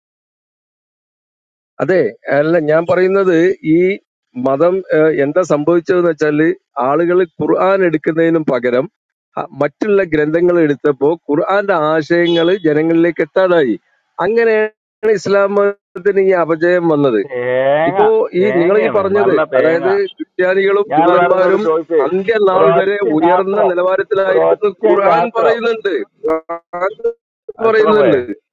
അതെ അല്ല ഞാൻ പറയുന്നത് ഈ മതം ഏഹ്, എന്താ സംഭവിച്ചതെന്ന് വെച്ചാല് ആളുകൾ ഖുർആൻ എടുക്കുന്നതിനും പകരം അ- മറ്റുള്ള ഗ്രന്ഥങ്ങൾ എടുത്തപ്പോ ഖുർആന്റെ ആശയങ്ങൾ ജനങ്ങളിലേക്ക് എത്താതായി അങ്ങനെയാണ് ഇസ്ലാം മതത്തിന് ഈ അപജയം വന്നത് തേങ്ങ ഇപ്പോ ഈ നിങ്ങൾ ഈ തേങ്ങയാണ് പറഞ്ഞത് നല്ല അതായത് തേങ്ങ ക്രിസ്ത്യാനികളും ഞാൻ വേറെ ജൂതന്മാരും ചോദിച്ചേ അന്ത്യനാൾ വരെ ഒരൊറ്റ ഉയർന്ന ശാസ്ത്രം നിലവാരത്തിലായിരുന്നു ഒരൊറ്റ ഖുർആൻ ശാസ്ത്രം പറയുന്നുണ്ട് ഖുർആൻ അഷ്റഫേ പറയുന്നുണ്ട്